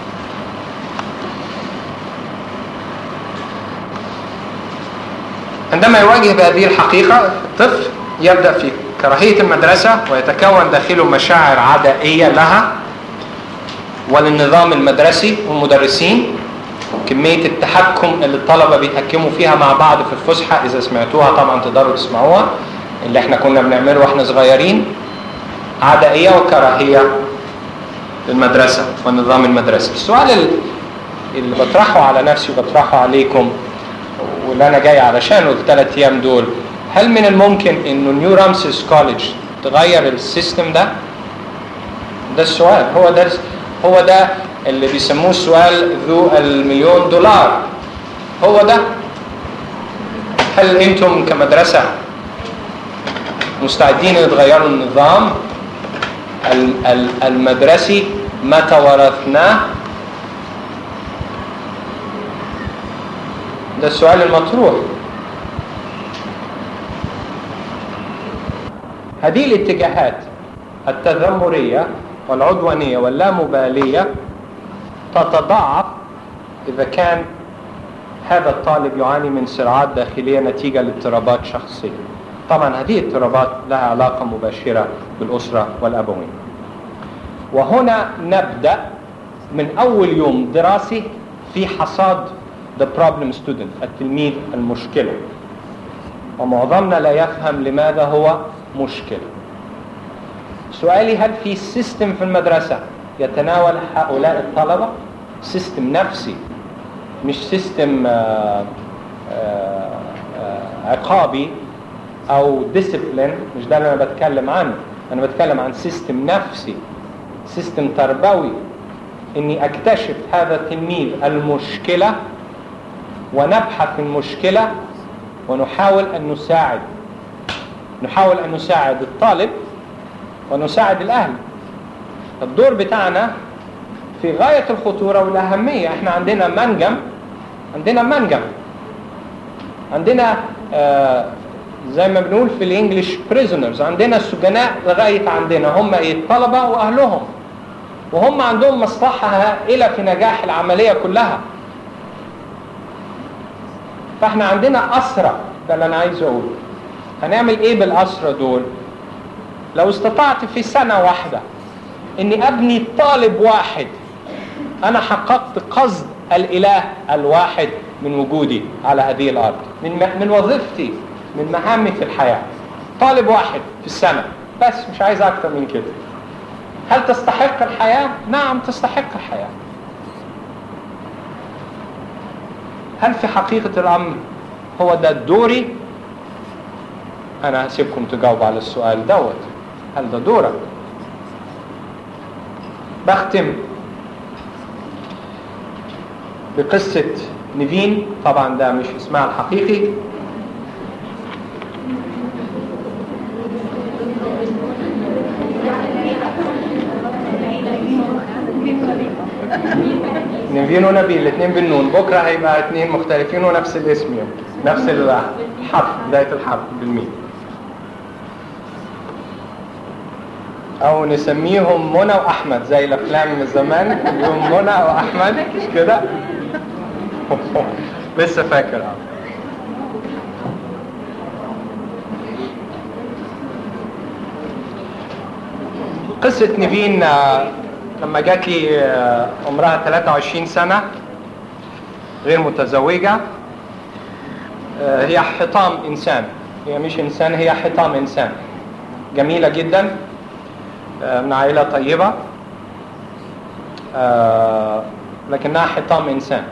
عندما يواجه بهذه الحقيقة الطفل يبدأ في كراهية المدرسة ويتكون داخله مشاعر عدائية لها وللنظام المدرسي والمدرسين كمية التحكم اللي الطلبة بيتحكموا فيها مع بعض في الفسحة إذا سمعتوها طبعا تقدروا تسمعوها اللي احنا كنا بنعمله واحنا صغيرين عدائية وكراهية للمدرسة والنظام المدرسي السؤال اللي بطرحه على نفسي وبطرحه عليكم واللي انا جاي علشانه الثلاث ايام دول هل من الممكن انه نيو رامسيس كوليدج تغير السيستم ده؟ ده السؤال هو ده هو ده اللي بيسموه السؤال ذو المليون دولار هو ده هل انتم كمدرسه مستعدين تغيروا النظام المدرسي ما توارثناه ده السؤال المطروح هذه الاتجاهات التذمرية والعدوانية واللامبالية تتضاعف إذا كان هذا الطالب يعاني من صراعات داخلية نتيجة لاضطرابات شخصية طبعا هذه الاضطرابات لها علاقة مباشرة بالأسرة والأبوين وهنا نبدأ من أول يوم دراسي في حصاد the problem student التلميذ المشكلة ومعظمنا لا يفهم لماذا هو مشكلة سؤالي هل في سيستم في المدرسة يتناول هؤلاء الطلبة سيستم نفسي مش سيستم آه، آه، عقابي او ديسيبلين مش ده اللي انا بتكلم عنه انا بتكلم عن سيستم نفسي سيستم تربوي اني اكتشف هذا التلميذ المشكله ونبحث المشكله ونحاول ان نساعد نحاول ان نساعد الطالب ونساعد الاهل الدور بتاعنا في غايه الخطوره والاهميه احنا عندنا منجم عندنا منجم عندنا آه زي ما بنقول في الانجليش بريزونرز عندنا السجناء لغايه عندنا هم ايه الطلبه واهلهم وهم عندهم مصلحه هائله في نجاح العمليه كلها فاحنا عندنا اسرى ده اللي انا عايز اقوله هنعمل ايه بالاسرى دول لو استطعت في سنه واحده اني ابني طالب واحد انا حققت قصد الاله الواحد من وجودي على هذه الارض من من وظيفتي من مهامي في الحياه طالب واحد في السنه بس مش عايز اكتر من كده هل تستحق الحياه نعم تستحق الحياه هل في حقيقه الامر هو ده دوري انا هسيبكم تجاوبوا على السؤال دوت هل ده دورك بختم بقصة نيفين طبعا ده مش اسمها الحقيقي نيفين ونبيل الاثنين بالنون بكره هيبقى اثنين مختلفين ونفس الاسم يوم نفس الحرف بداية الحرف بالميم او نسميهم منى واحمد زي الافلام من زمان يوم منى واحمد مش كده لسه فاكر اه قصة نيفين آه، لما جات لي آه، عمرها 23 سنة غير متزوجة آه، هي حطام إنسان هي مش إنسان هي حطام إنسان جميلة جدا آه، من عائلة طيبة آه، لكنها حطام إنسان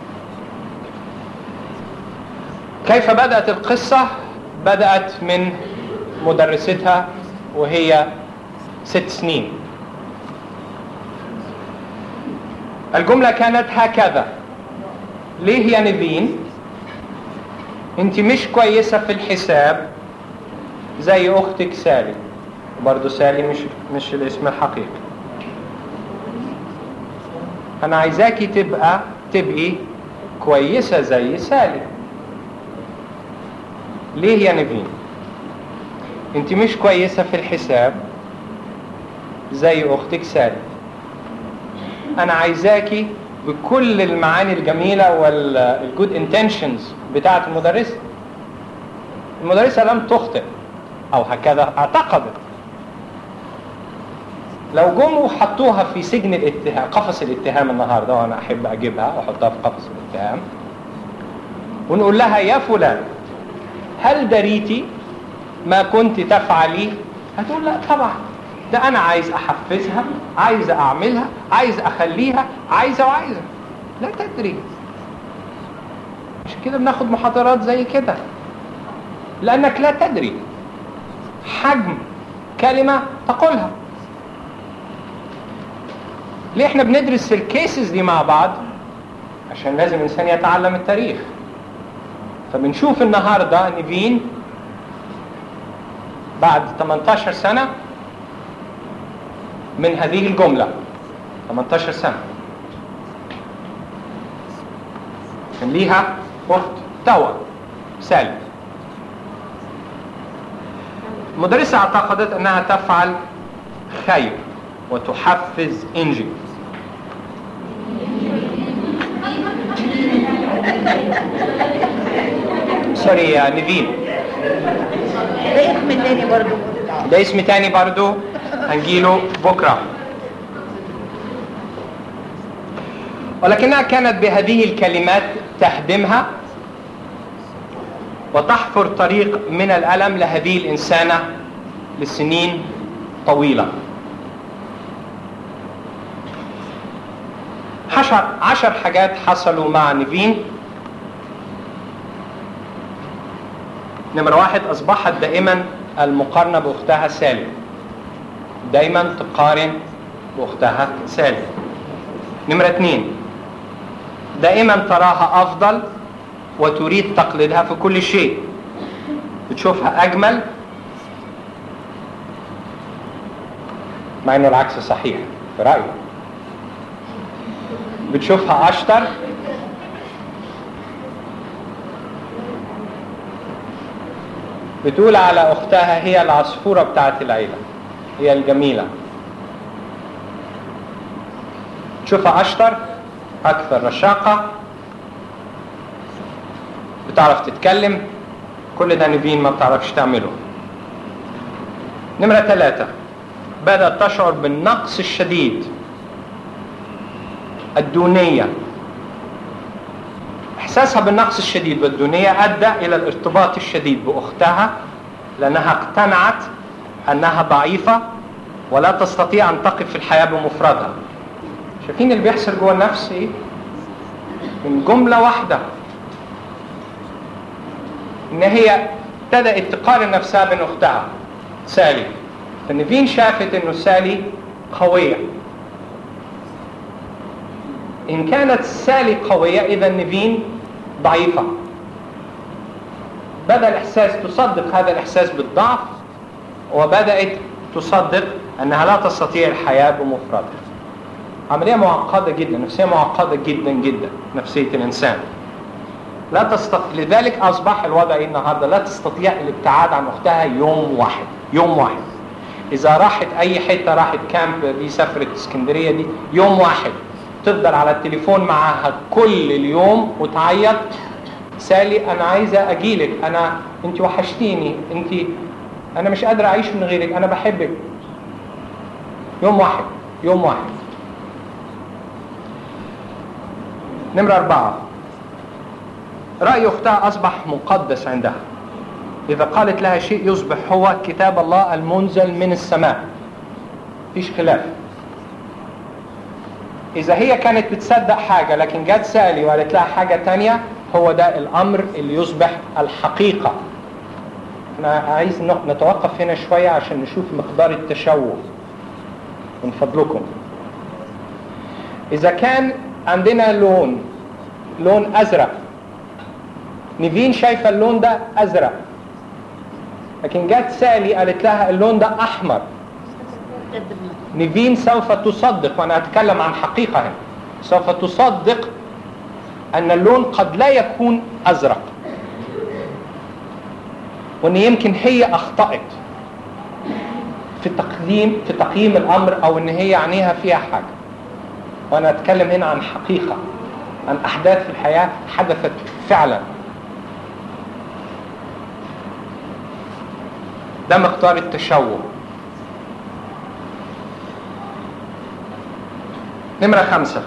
كيف بدأت القصة؟ بدأت من مدرستها وهي ست سنين الجملة كانت هكذا ليه يا نبين انت مش كويسة في الحساب زي اختك سالي برضو سالي مش مش الاسم الحقيقي انا عايزاكي تبقى تبقي كويسة زي سالي ليه يا نبين انت مش كويسة في الحساب زي اختك سالي انا عايزاكي بكل المعاني الجميلة والجود انتنشنز بتاعت المدرسة المدرسة لم تخطئ او هكذا اعتقدت لو جم وحطوها في سجن الاتهام قفص الاتهام النهارده وانا احب اجيبها واحطها في قفص الاتهام ونقول لها يا فلان هل دريتي ما كنت تفعليه هتقول لا طبعا ده انا عايز احفزها عايز اعملها عايز اخليها عايزه وعايزه لا تدري عشان كده بناخد محاضرات زي كده لانك لا تدري حجم كلمه تقولها ليه احنا بندرس الكيسز دي مع بعض عشان لازم الانسان يتعلم التاريخ فبنشوف النهارده نيفين بعد 18 سنه من هذه الجمله 18 سنه كان ليها اخت توا سالي المدرسة اعتقدت انها تفعل خير وتحفز انجي سوري يا نيفين ده اسم تاني برضو ده اسم تاني برضو هنجيله بكرة ولكنها كانت بهذه الكلمات تهدمها وتحفر طريق من الألم لهذه الإنسانة لسنين طويلة عشر, عشر حاجات حصلوا مع نيفين نمرة واحد أصبحت دائما المقارنة بأختها سالي دايما تقارن بأختها سالي نمرة اثنين دائما تراها أفضل وتريد تقليدها في كل شيء بتشوفها أجمل مع إنه العكس صحيح في رأيي بتشوفها أشطر بتقول على أختها هي العصفورة بتاعت العيلة هي الجميلة تشوفها أشطر أكثر رشاقة بتعرف تتكلم كل ده نيفين ما بتعرفش تعمله نمرة ثلاثة بدأت تشعر بالنقص الشديد الدونية إحساسها بالنقص الشديد والدونية أدى إلى الارتباط الشديد بأختها لأنها اقتنعت أنها ضعيفة ولا تستطيع أن تقف في الحياة بمفردها شايفين اللي بيحصل جوه النفس إيه؟ من جملة واحدة إن هي ابتدأت تقارن نفسها بين أختها سالي فنيفين شافت إنه سالي قوية إن كانت سالي قوية إذا نيفين ضعيفة بدأ الإحساس تصدق هذا الإحساس بالضعف وبدأت تصدق أنها لا تستطيع الحياة بمفردها عملية معقدة جدا نفسية معقدة جدا جدا نفسية الإنسان لا تستطيع لذلك أصبح الوضع إيه النهاردة لا تستطيع الابتعاد عن أختها يوم واحد يوم واحد إذا راحت أي حتة راحت كامب دي سافرت اسكندرية دي يوم واحد تفضل على التليفون معاها كل اليوم وتعيط سالي انا عايزه اجيلك انا انت وحشتيني انت انا مش قادره اعيش من غيرك انا بحبك يوم واحد يوم واحد نمرة أربعة رأي أختها أصبح مقدس عندها إذا قالت لها شيء يصبح هو كتاب الله المنزل من السماء فيش خلاف إذا هي كانت بتصدق حاجة لكن جت سالي وقالت لها حاجة تانية هو ده الأمر اللي يصبح الحقيقة أنا عايز نتوقف هنا شوية عشان نشوف مقدار التشوه من فضلكم إذا كان عندنا لون لون أزرق نيفين شايفة اللون ده أزرق لكن جت سالي قالت لها اللون ده أحمر نيفين سوف تصدق وانا اتكلم عن حقيقه هنا سوف تصدق ان اللون قد لا يكون ازرق وان يمكن هي اخطات في تقديم في تقييم الامر او ان هي عينيها فيها حاجه وانا اتكلم هنا عن حقيقه عن احداث في الحياه حدثت فعلا ده مقدار التشوه نمرة خمسة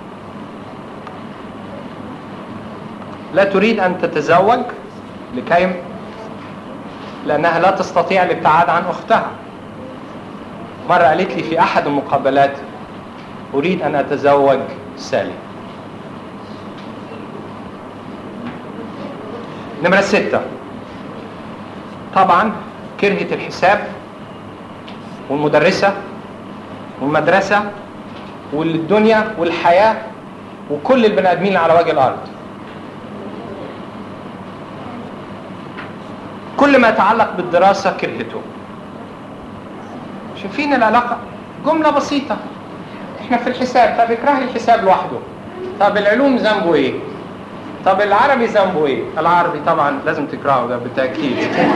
لا تريد أن تتزوج لكي لأنها لا تستطيع الابتعاد عن أختها مرة قالت لي في أحد المقابلات أريد أن أتزوج سالي نمرة ستة طبعا كرهت الحساب والمدرسة والمدرسة والدنيا والحياة وكل البني آدمين على وجه الأرض كل ما يتعلق بالدراسة كرهته شايفين العلاقة جملة بسيطة احنا في الحساب طب اكرهي الحساب لوحده طب العلوم ذنبه ايه طب العربي ذنبه ايه العربي طبعا لازم تكرهه ده بالتأكيد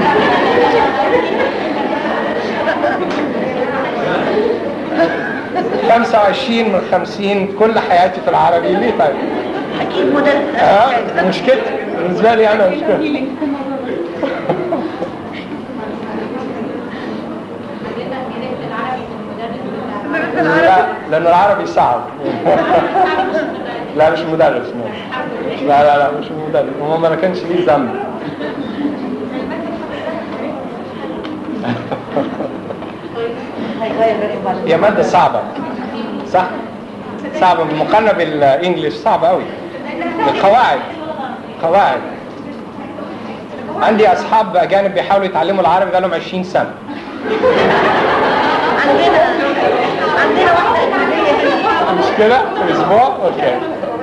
خمسة وعشرين من خمسين كل حياتي في العربي ليه طيب اكيد مدرس اه مشكلة بالنسبة لي انا مشكلة حضرتك كرهت العربي من المدرس بتاع لا لان العربي صعب لا مش مدرس no. لا لا لا مش مدرس هو ما كانش ليه ذنب هيغير رأيه بعد هي مادة صعبة صح صعبة مقارنة بالانجليش صعبة قوي القواعد قواعد عندي اصحاب اجانب بيحاولوا يتعلموا العربي بقالهم 20 سنه عندنا عندنا واحدة أجنبية هنا مش كده في اسبوع اوكي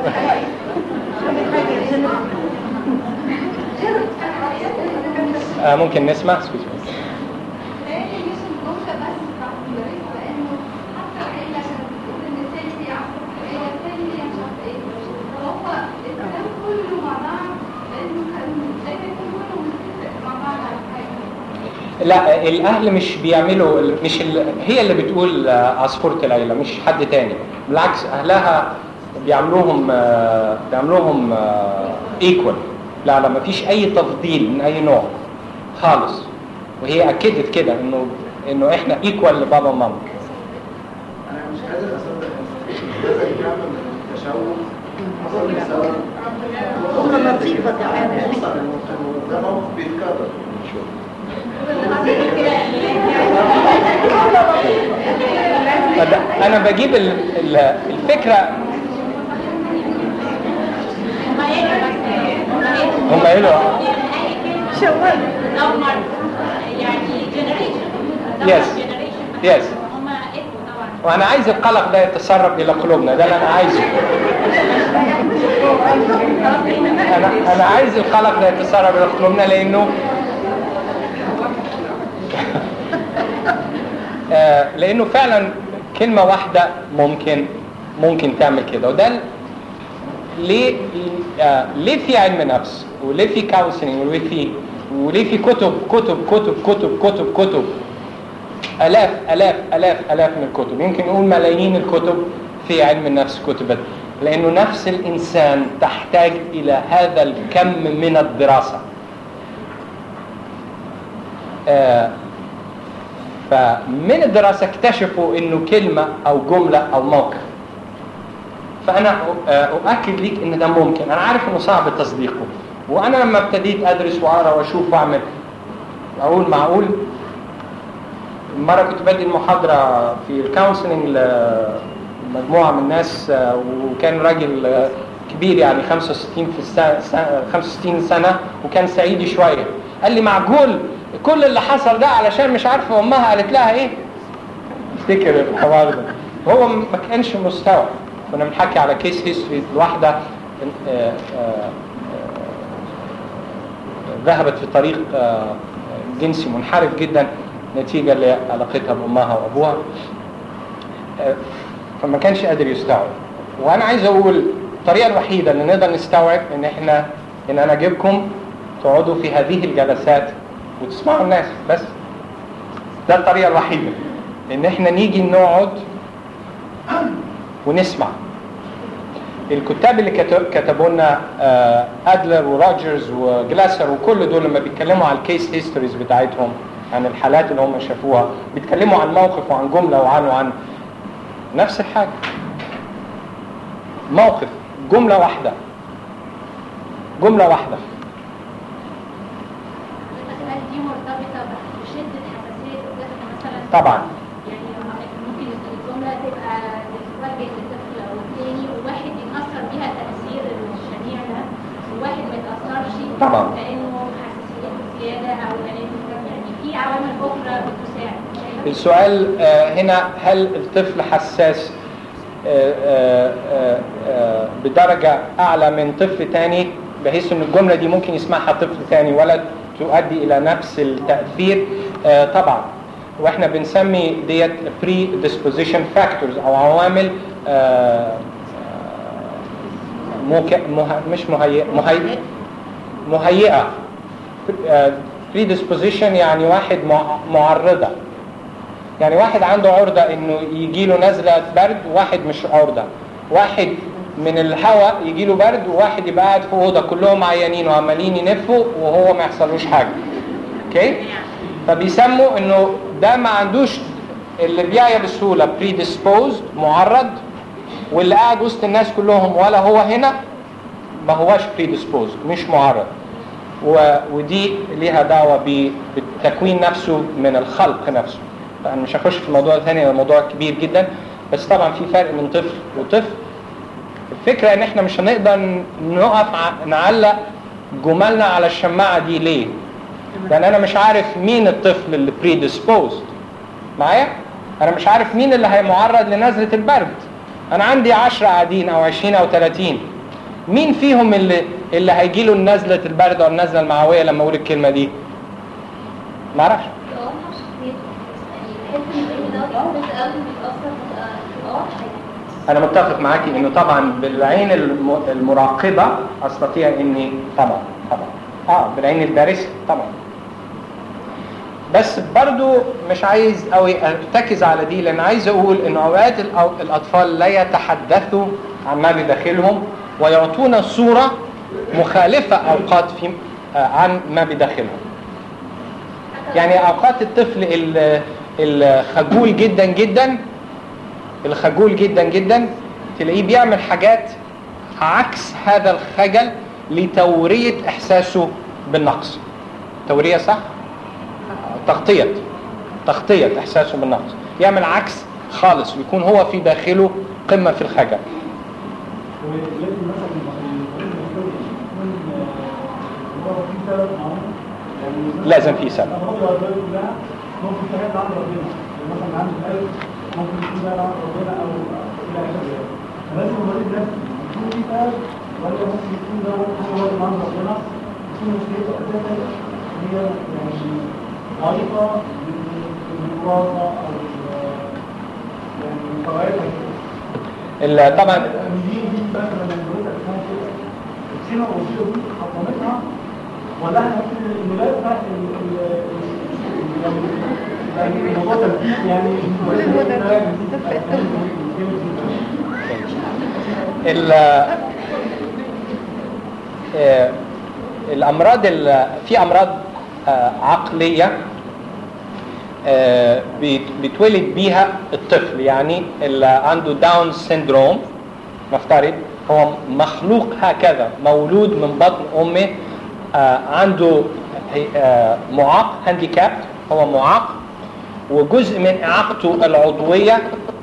آه ممكن نسمع excuse me. لكن مش الجملة بس بتاعت المدرسة لأنه حتى العيلة كانت بتقول إن التاني دي عصبية التاني دي مش عارفة إيه فهو الكلام كله مع بعض لأنه كان دايما يكون كله متفق مع بعض على حاجة لا الاهل مش بيعملوا مش ال... هي اللي بتقول آه، عصفورة العيله مش حد تاني بالعكس اهلها بيعملوهم آه، بيعملوهم ايكوال لا لا مفيش اي تفضيل من اي نوع خالص وهي اكدت كده انه انه احنا ايكوال لبابا وماما انا مش قادر اصدق ان هذا الكم من التشوه حصل بسبب جملة لطيفة كمان خصوصا انه إنه ده موقف بيتكرر فده- انا بجيب ال... ال... الفكره هم قالوا شوال لو مرة يعني جنريشن Yes. Yes. هم اكوا طبعا وانا عايز القلق ده يتسرب الى قلوبنا ده اللي انا عايزه انا انا عايز القلق ده يتسرب الى قلوبنا لانه آه، لانه فعلا كلمه واحده ممكن ممكن تعمل كده وده ال- ليه آه، ليه في علم نفس وليه في كونسلنج وليه في وليه في كتب كتب كتب كتب كتب كتب الاف الاف الاف الاف من الكتب يمكن نقول ملايين الكتب في علم النفس كتبت لانه نفس الانسان تحتاج الى هذا الكم من الدراسه آه، فمن الدراسه اكتشفوا انه كلمه او جمله او موقف فانا آه، اؤكد ليك ان ده ممكن انا عارف انه صعب تصديقه وانا لما ابتديت ادرس واقرا واشوف واعمل اقول معقول مرة كنت بدي المحاضرة في الكونسلنج لمجموعة من الناس آه، وكان راجل آه، كبير يعني 65 في السنة 65 سنة وكان صعيدي شوية قال لي معقول كل اللي حصل ده علشان مش عارفة امها قالت لها ايه افتكر الحوار ده هو ما كانش مستوعب كنا بنحكي على كيس هيستوري الواحدة آه، آه، آه، ذهبت في طريق آه، جنسي منحرف جدا نتيجة لعلاقتها بأمها وأبوها آه، فما كانش قادر يستوعب وأنا عايز أقول الطريقة الوحيدة اللي نقدر نستوعب إن إحنا إن أنا أجيبكم تقعدوا في هذه الجلسات وتسمعوا الناس بس ده الطريقة الوحيدة إن إحنا نيجي نقعد ونسمع الكتاب اللي كتب كتبوا لنا آه، ادلر وروجرز وجلاسر وكل دول لما بيتكلموا عن الكيس هيستوريز بتاعتهم عن الحالات اللي هم شافوها بيتكلموا عن موقف وعن جمله وعن وعن نفس الحاجه موقف جمله واحده جمله واحده هل دي مرتبطة بشدة حساسية الطفل مثلا؟ طبعا يعني ممكن الجملة تبقى تتوجه للطفل أو التاني وواحد يتأثر بيها تأثير الشنيع ده وواحد ما يتأثرش طبعا. لأنه حساسيته زيادة أو لأنه يعني في عوامل أخرى بتساعد السؤال آه، هنا هل الطفل حساس آه، آه، آه، آه، بدرجة أعلى من طفل تاني بحيث أن الجملة دي ممكن يسمعها طفل تاني ولا تؤدي إلى نفس التأثير آه، طبعا واحنا بنسمي ديت predisposition factors أو عوامل آه، آه، موك... مه... مش مهيئة مهيئة مهيئة آه، predisposition يعني واحد مع- معرضة يعني واحد عنده عرضة انه يجي له نزلة برد وواحد مش عرضة واحد من الهواء يجي له برد وواحد يبقى قاعد في اوضه كلهم عيانين وعمالين ينفوا وهو ما يحصلوش حاجه اوكي فبيسموا انه ده ما عندوش اللي بيعيا بسهوله predisposed معرض واللي قاعد وسط الناس كلهم ولا هو هنا ما هواش predisposed مش معرض و... ودي ليها دعوه ب- بالتكوين نفسه من الخلق نفسه فانا مش هخش في الموضوع الثاني ده موضوع كبير جدا بس طبعا في فرق من طفل وطفل الفكره ان احنا مش هنقدر نقف ع- نعلق جملنا على الشماعه دي ليه لان انا مش عارف مين الطفل اللي predisposed معايا انا مش عارف مين اللي هيمعرض لنزله البرد انا عندي 10 قاعدين او 20 او 30 مين فيهم اللي اللي هيجي له نزله البرد او النزله المعويه لما اقول الكلمه دي ما اعرفش انا متفق معاكي انه طبعا بالعين الم- المراقبه استطيع اني طبعا طبعا اه بالعين الدارسه طبعا بس برضو مش عايز قوي ارتكز على دي لان عايز اقول ان اوقات الأو- الاطفال لا يتحدثوا عن ما بداخلهم ويعطونا صوره مخالفه اوقات في آه، عن ما بداخلهم يعني اوقات الطفل ال- الخجول جدا جدا الخجول جدا جدا تلاقيه بيعمل حاجات عكس هذا الخجل لتورية إحساسه بالنقص تورية صح؟ تغطية تغطية إحساسه بالنقص يعمل عكس خالص ويكون هو في داخله قمة في الخجل ولكن مثلا المريض يكون هو في سبب معين يعني لازم في سبب. الامراض الادويه كلها ممكن تهد عند ربنا يعني مثلا عنده القلب ممكن يكون ده عند ربنا او الى اخره فلازم المريض نفسه يكون في سبب ولا ممكن يكون ده هو اللي عند ربنا يكون مشكلته اساسا هي يعني ضعيفه بالوراثه او يعني طبيعتها كده ال- طبعا دي دي مثلا الجوزة اسمها كده السينما والوصية دي حطمتها ولا احنا ممكن انه لا يبقى ال- ال- ال- يعني الموضوع ترتيب يعني ال آه، الامراض ال- في امراض آه، عقليه آه، بيت- بيتولد بيها الطفل يعني اللي عنده داون سيندروم نفترض هو مخلوق هكذا مولود من بطن امه آه، عنده آه، معاق هانديكاب هو معاق وجزء من اعاقته العضويه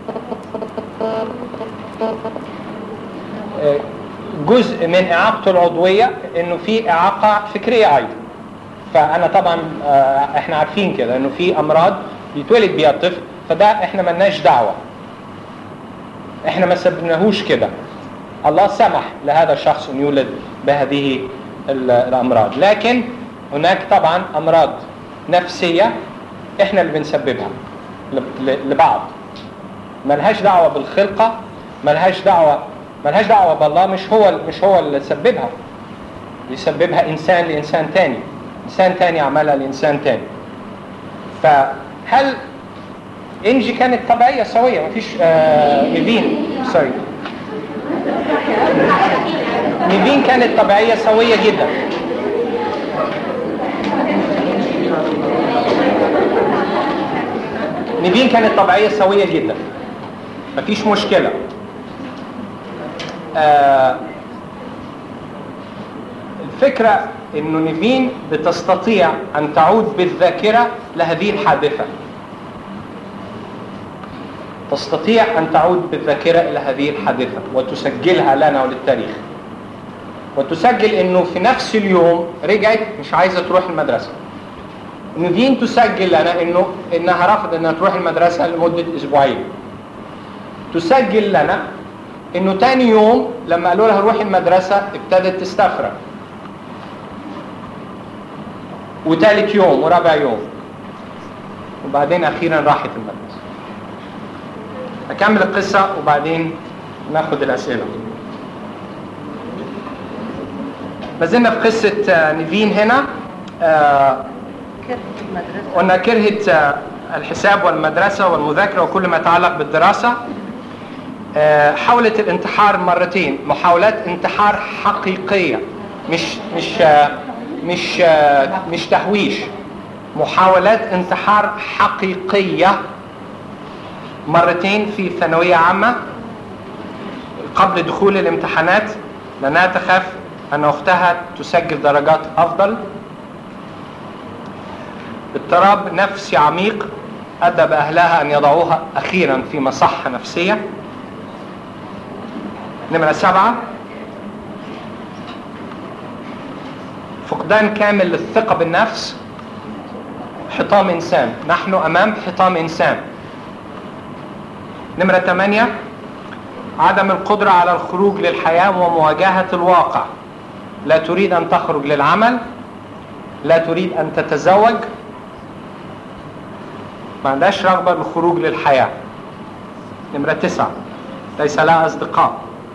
آه، جزء من اعاقته العضويه انه في اعاقه فكريه ايضا فانا طبعا آه، احنا عارفين كده انه في امراض بيتولد بيها الطفل فده احنا ملناش دعوه احنا ما سببناهوش كده الله سمح لهذا الشخص ان يولد بهذه ال- الامراض لكن هناك طبعا امراض نفسيه احنا اللي بنسببها ل- ل- لبعض ملهاش دعوه بالخلقه ملهاش دعوه ملهاش دعوه بالله مش هو مش هو اللي سببها يسببها انسان لانسان تاني انسان تاني عملها لانسان تاني فهل انجي كانت طبيعيه سويه مفيش آه نيفين سوري نيفين كانت طبيعيه سويه جدا نيفين كانت طبيعيه سويه جدا مفيش مشكله آه الفكرة انه نيفين بتستطيع ان تعود بالذاكرة لهذه الحادثة تستطيع ان تعود بالذاكرة الى هذه الحادثة وتسجلها لنا وللتاريخ وتسجل انه في نفس اليوم رجعت مش عايزة تروح المدرسة نيفين تسجل لنا انه انها رفض انها تروح المدرسة لمدة اسبوعين تسجل لنا انه تاني يوم لما قالوا لها روحي المدرسة ابتدت تستفرغ وتالت يوم ورابع يوم وبعدين اخيرا راحت المدرسة اكمل القصة وبعدين ناخد الاسئلة ما زلنا في قصة آه، نيفين هنا آه، قلنا كرهت آه، الحساب والمدرسة والمذاكرة وكل ما يتعلق بالدراسة آه، حاولت الانتحار مرتين محاولات انتحار حقيقية مش مش آه، مش آه، مش تهويش محاولات انتحار حقيقية مرتين في ثانوية عامة قبل دخول الامتحانات لأنها تخاف أن أختها تسجل درجات أفضل اضطراب نفسي عميق أدى بأهلها أن يضعوها أخيرا في مصحة نفسية نمرة سبعة فقدان كامل للثقة بالنفس حطام إنسان نحن أمام حطام إنسان نمرة ثمانية عدم القدرة على الخروج للحياة ومواجهة الواقع لا تريد أن تخرج للعمل لا تريد أن تتزوج ما عندهاش رغبة للخروج للحياة نمرة تسعة ليس لها أصدقاء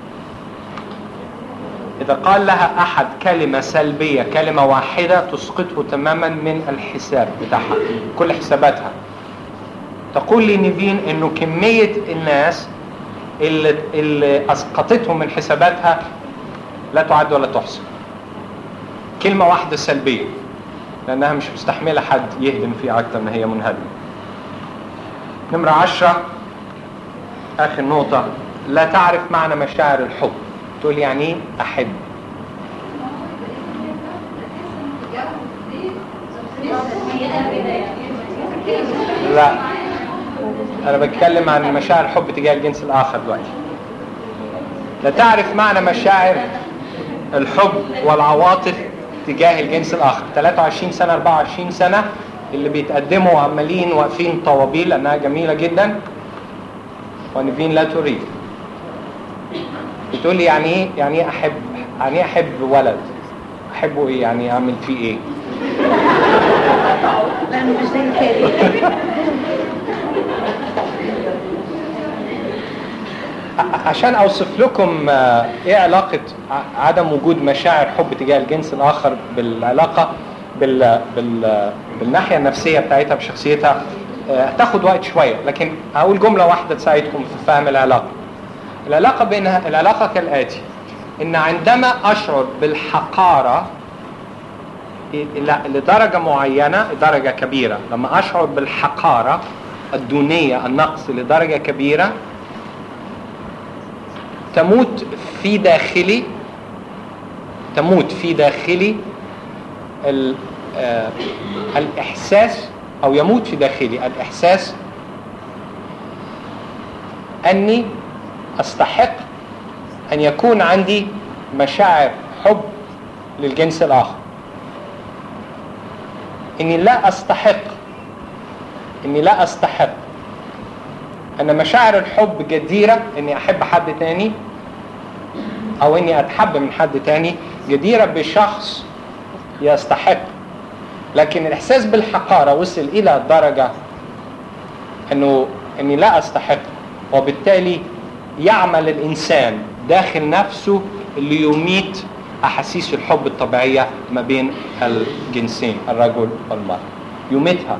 إذا قال لها أحد كلمة سلبية كلمة واحدة تسقطه تماما من الحساب بتاعها كل حساباتها تقول لي نيفين إنه كمية الناس اللي, اللي أسقطتهم من حساباتها لا تعد ولا تحصى كلمة واحدة سلبية لأنها مش مستحملة حد يهدم فيها أكتر ما هي منهدمة نمرة عشرة آخر نقطة لا تعرف معنى مشاعر الحب تقول يعني ايه أحب لا أنا بتكلم عن مشاعر الحب تجاه الجنس الآخر دلوقتي لا تعرف معنى مشاعر الحب والعواطف تجاه الجنس الآخر 23 سنة 24 سنة اللي بيتقدموا عمالين واقفين طوابير لأنها جميلة جدا ونيفين لا تريد بتقول لي يعني ايه يعني ايه احب يعني ايه احب ولد احبه ايه يعني اعمل فيه ايه لا مش زي التاني ع- عشان اوصف لكم آه، ايه علاقة ع- عدم وجود مشاعر حب تجاه الجنس الاخر بالعلاقة بال... بال... بالناحية النفسية بتاعتها بشخصيتها آه، هتاخد وقت شوية لكن هقول جملة واحدة تساعدكم في فهم العلاقة العلاقة بينها العلاقة كالآتي إن عندما أشعر بالحقارة ل- لدرجة معينة درجة كبيرة لما أشعر بالحقارة الدونية النقص لدرجة كبيرة تموت في داخلي تموت في داخلي ال- آه، الإحساس أو يموت في داخلي الإحساس أني أستحق أن يكون عندي مشاعر حب للجنس الآخر إني لا أستحق إني لا أستحق أن مشاعر الحب جديرة إني أحب حد تاني أو إني أتحب من حد تاني جديرة بشخص يستحق لكن الإحساس بالحقارة وصل إلى درجة أنه إني لا أستحق وبالتالي يعمل الإنسان داخل نفسه اللي يميت أحاسيس الحب الطبيعية ما بين الجنسين الرجل والمرأة يميتها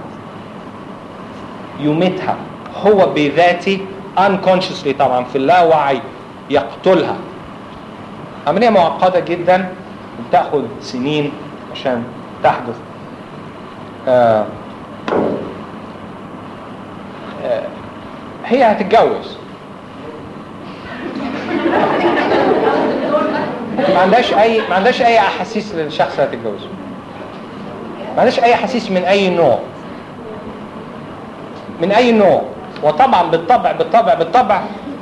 يميتها هو بذاته unconsciously طبعا في اللاوعي يقتلها عملية معقدة جدا بتاخد سنين عشان تحدث آه آه هي هتتجوز ما عندهاش اي ما عندهاش اي احاسيس للشخص اللي هتتجوز ما عندهاش اي احاسيس من اي نوع من اي نوع وطبعا بالطبع بالطبع بالطبع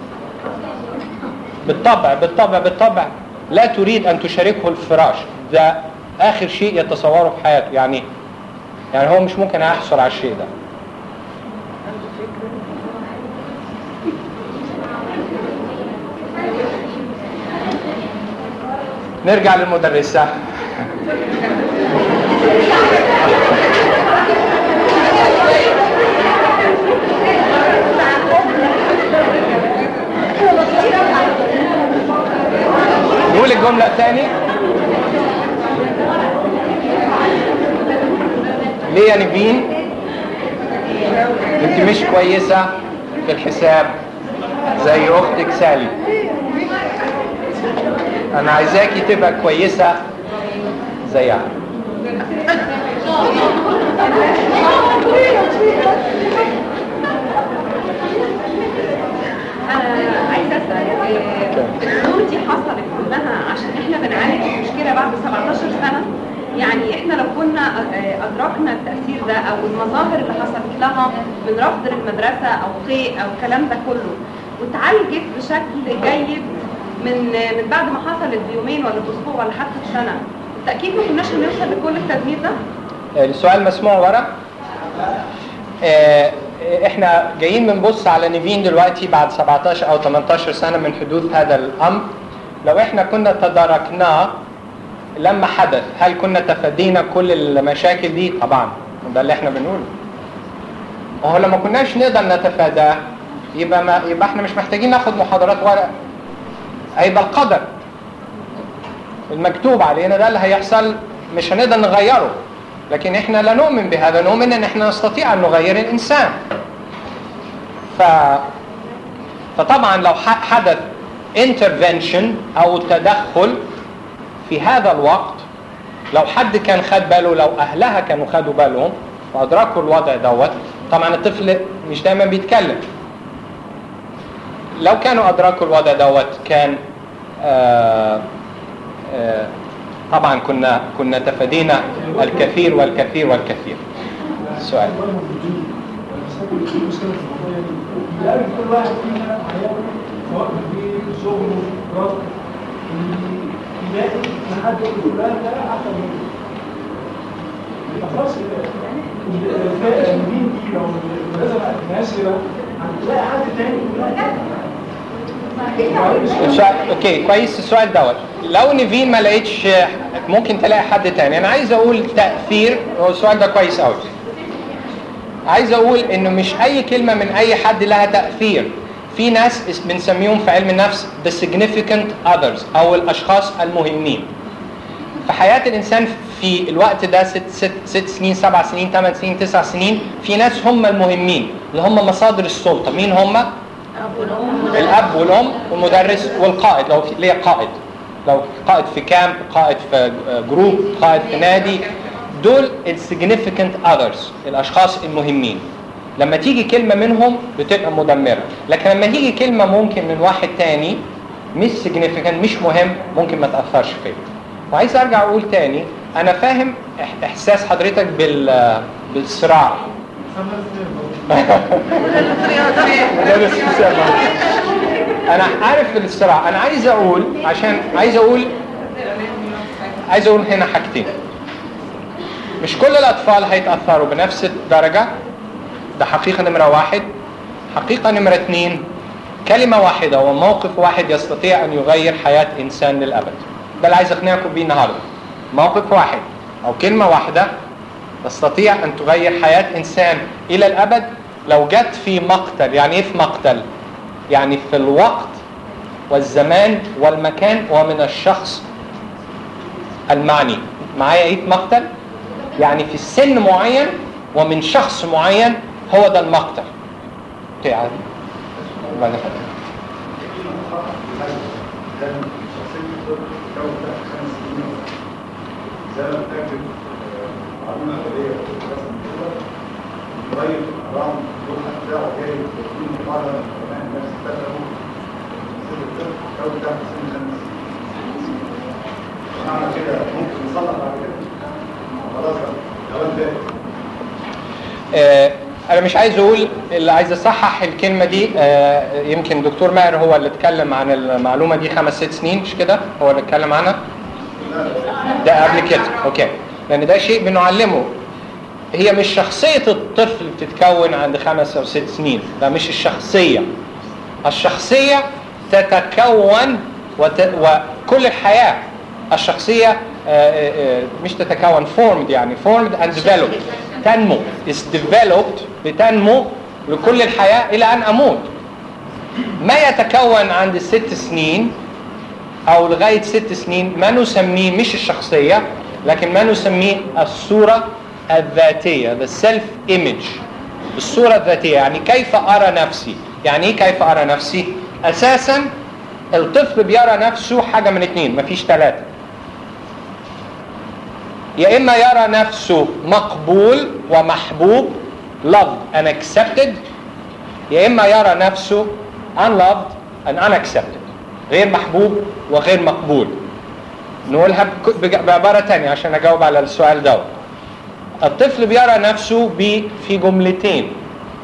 بالطبع بالطبع بالطبع لا تريد ان تشاركه الفراش ده اخر شيء يتصوره في حياته يعني يعني هو مش ممكن يحصل على الشيء ده نرجع للمدرسة نقول الجملة الثانية ليه يا نبين انت مش كويسة في الحساب زي اختك سالي انا عايزاكي تبقى كويسة زيها انا عايزه اسال آه، الظروف دي حصلت كلها عشان احنا بنعالج المشكله بعد 17 سنه يعني احنا لو كنا آه، ادركنا التاثير ده او المظاهر اللي حصلت لها من رفض للمدرسه او قيء او الكلام ده كله واتعالجت بشكل جيد من من بعد ما حصلت بيومين ولا باسبوع ولا حتى بسنه بالتاكيد ما كناش هنوصل لكل التدمير ده السؤال مسموع ورا آه، احنا جايين بنبص على نيفين دلوقتي بعد 17 او 18 سنه من حدوث هذا الامر لو احنا كنا تداركناه لما حدث هل كنا تفادينا كل المشاكل دي طبعا ده اللي احنا بنقوله وهو لما كناش نقدر نتفاداه يبقى ما يبقى احنا مش محتاجين ناخد محاضرات ورق هيبقى القدر المكتوب علينا ده اللي هيحصل مش هنقدر نغيره لكن احنا لا نؤمن بهذا نؤمن ان احنا نستطيع ان نغير الانسان ف فطبعا لو ح- حدث intervention او تدخل في هذا الوقت لو حد كان خد باله لو اهلها كانوا خدوا بالهم وادركوا الوضع دوت طبعا الطفل مش دايما بيتكلم لو كانوا ادركوا الوضع دوت كان آه آه طبعا كنا كنا تفادينا الكثير والكثير والكثير السؤال يقابل كل واحد فينا حياته سواء في البيت شغله دراسته يلاقي ان حد يقول فلان ده احسن منه خلاص مين دي لو المدرسه بقت ناشره هتلاقي حد تاني يقول لا السؤال اوكي كويس السؤال دوت لو نيفين ما لقيتش ممكن تلاقي حد تاني انا عايز اقول تاثير هو السؤال ده كويس قوي عايز اقول انه مش اي كلمه من اي حد لها تاثير في ناس اس- بنسميهم في علم النفس the significant others او الاشخاص المهمين في حياه الانسان في الوقت ده ست, ست, ست سنين سبع سنين ثمان سنين تسع سنين في ناس هم المهمين اللي هم مصادر السلطه مين هم؟ الاب والام والمدرس والقائد لو في ليه قائد لو قائد في كامب قائد في جروب قائد في نادي دول السيجنيفيكانت اذرز الاشخاص المهمين لما تيجي كلمه منهم بتبقى مدمره لكن لما تيجي كلمه ممكن من واحد تاني مش سيجنيفيكانت مش مهم ممكن ما تاثرش فيا وعايز ارجع اقول تاني انا فاهم إح- احساس حضرتك بال بالصراع مدرس حساب. انا عارف الصراع انا عايز اقول عشان عايز اقول عايز اقول هنا حاجتين مش كل الاطفال هيتاثروا بنفس الدرجه ده حقيقه نمره واحد حقيقه نمره اتنين كلمه واحده وموقف واحد يستطيع ان يغير حياه انسان للابد ده اللي عايز اقنعكم بيه النهارده موقف واحد او كلمه واحده تستطيع ان تغير حياه انسان الى الابد لو جت في مقتل يعني ايه في مقتل يعني في الوقت والزمان والمكان ومن الشخص المعني معايا ايه في مقتل يعني في سن معين ومن شخص معين هو ده المقتل اوكي عادي وبعدين كان شخصية الطفل تكون تحت خمس سنين زي ما بتكتب معلومة غبية في الدراسة الأولى قريب رغم اللوحة بتاعه جاي تكون مقارنة كمان نفس الفترة شخصية الطفل تكون تحت سن خمس سنين معنى كده ممكن نصلح بعد كده خلاص بقى الأول فات آه، انا مش عايز اقول اللي عايز اصحح الكلمه دي آه، يمكن دكتور ماهر هو اللي اتكلم عن المعلومه دي خمس ست سنين مش كده هو اللي اتكلم عنها ده قبل كده اوكي لان ده شيء بنعلمه هي مش شخصيه الطفل بتتكون عند خمس او ست سنين ده مش الشخصيه الشخصيه تتكون وت... وكل الحياه الشخصيه آه، آه، آه، مش تتكون formed يعني formed and developed تنمو is developed بتنمو لكل الحياه الى ان اموت ما يتكون عند ست سنين او لغايه ست سنين ما نسميه مش الشخصيه لكن ما نسميه الصوره الذاتيه the self image الصوره الذاتيه يعني كيف ارى نفسي يعني ايه كيف ارى نفسي اساسا الطفل بيرى نفسه حاجه من اتنين مفيش ثلاثه يا اما يرى نفسه مقبول ومحبوب loved and accepted يا اما يرى نفسه unloved and unaccepted غير محبوب وغير مقبول نقولها بك- بج- بعبارة تانية عشان أجاوب على السؤال ده الطفل بيرى نفسه ب- في جملتين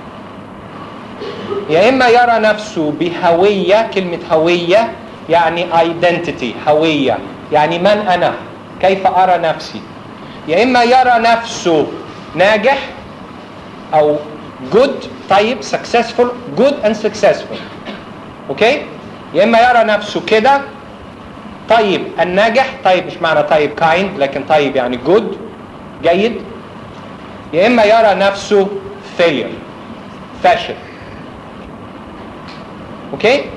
يا إما يرى نفسه بهوية كلمة هوية يعني identity هوية يعني من أنا كيف أرى نفسي يا إما يرى نفسه ناجح او good طيب successful good and successful اوكي يا اما يرى نفسه كده طيب الناجح طيب مش معنى طيب kind لكن طيب يعني good جيد يا اما يرى نفسه failure فاشل اوكي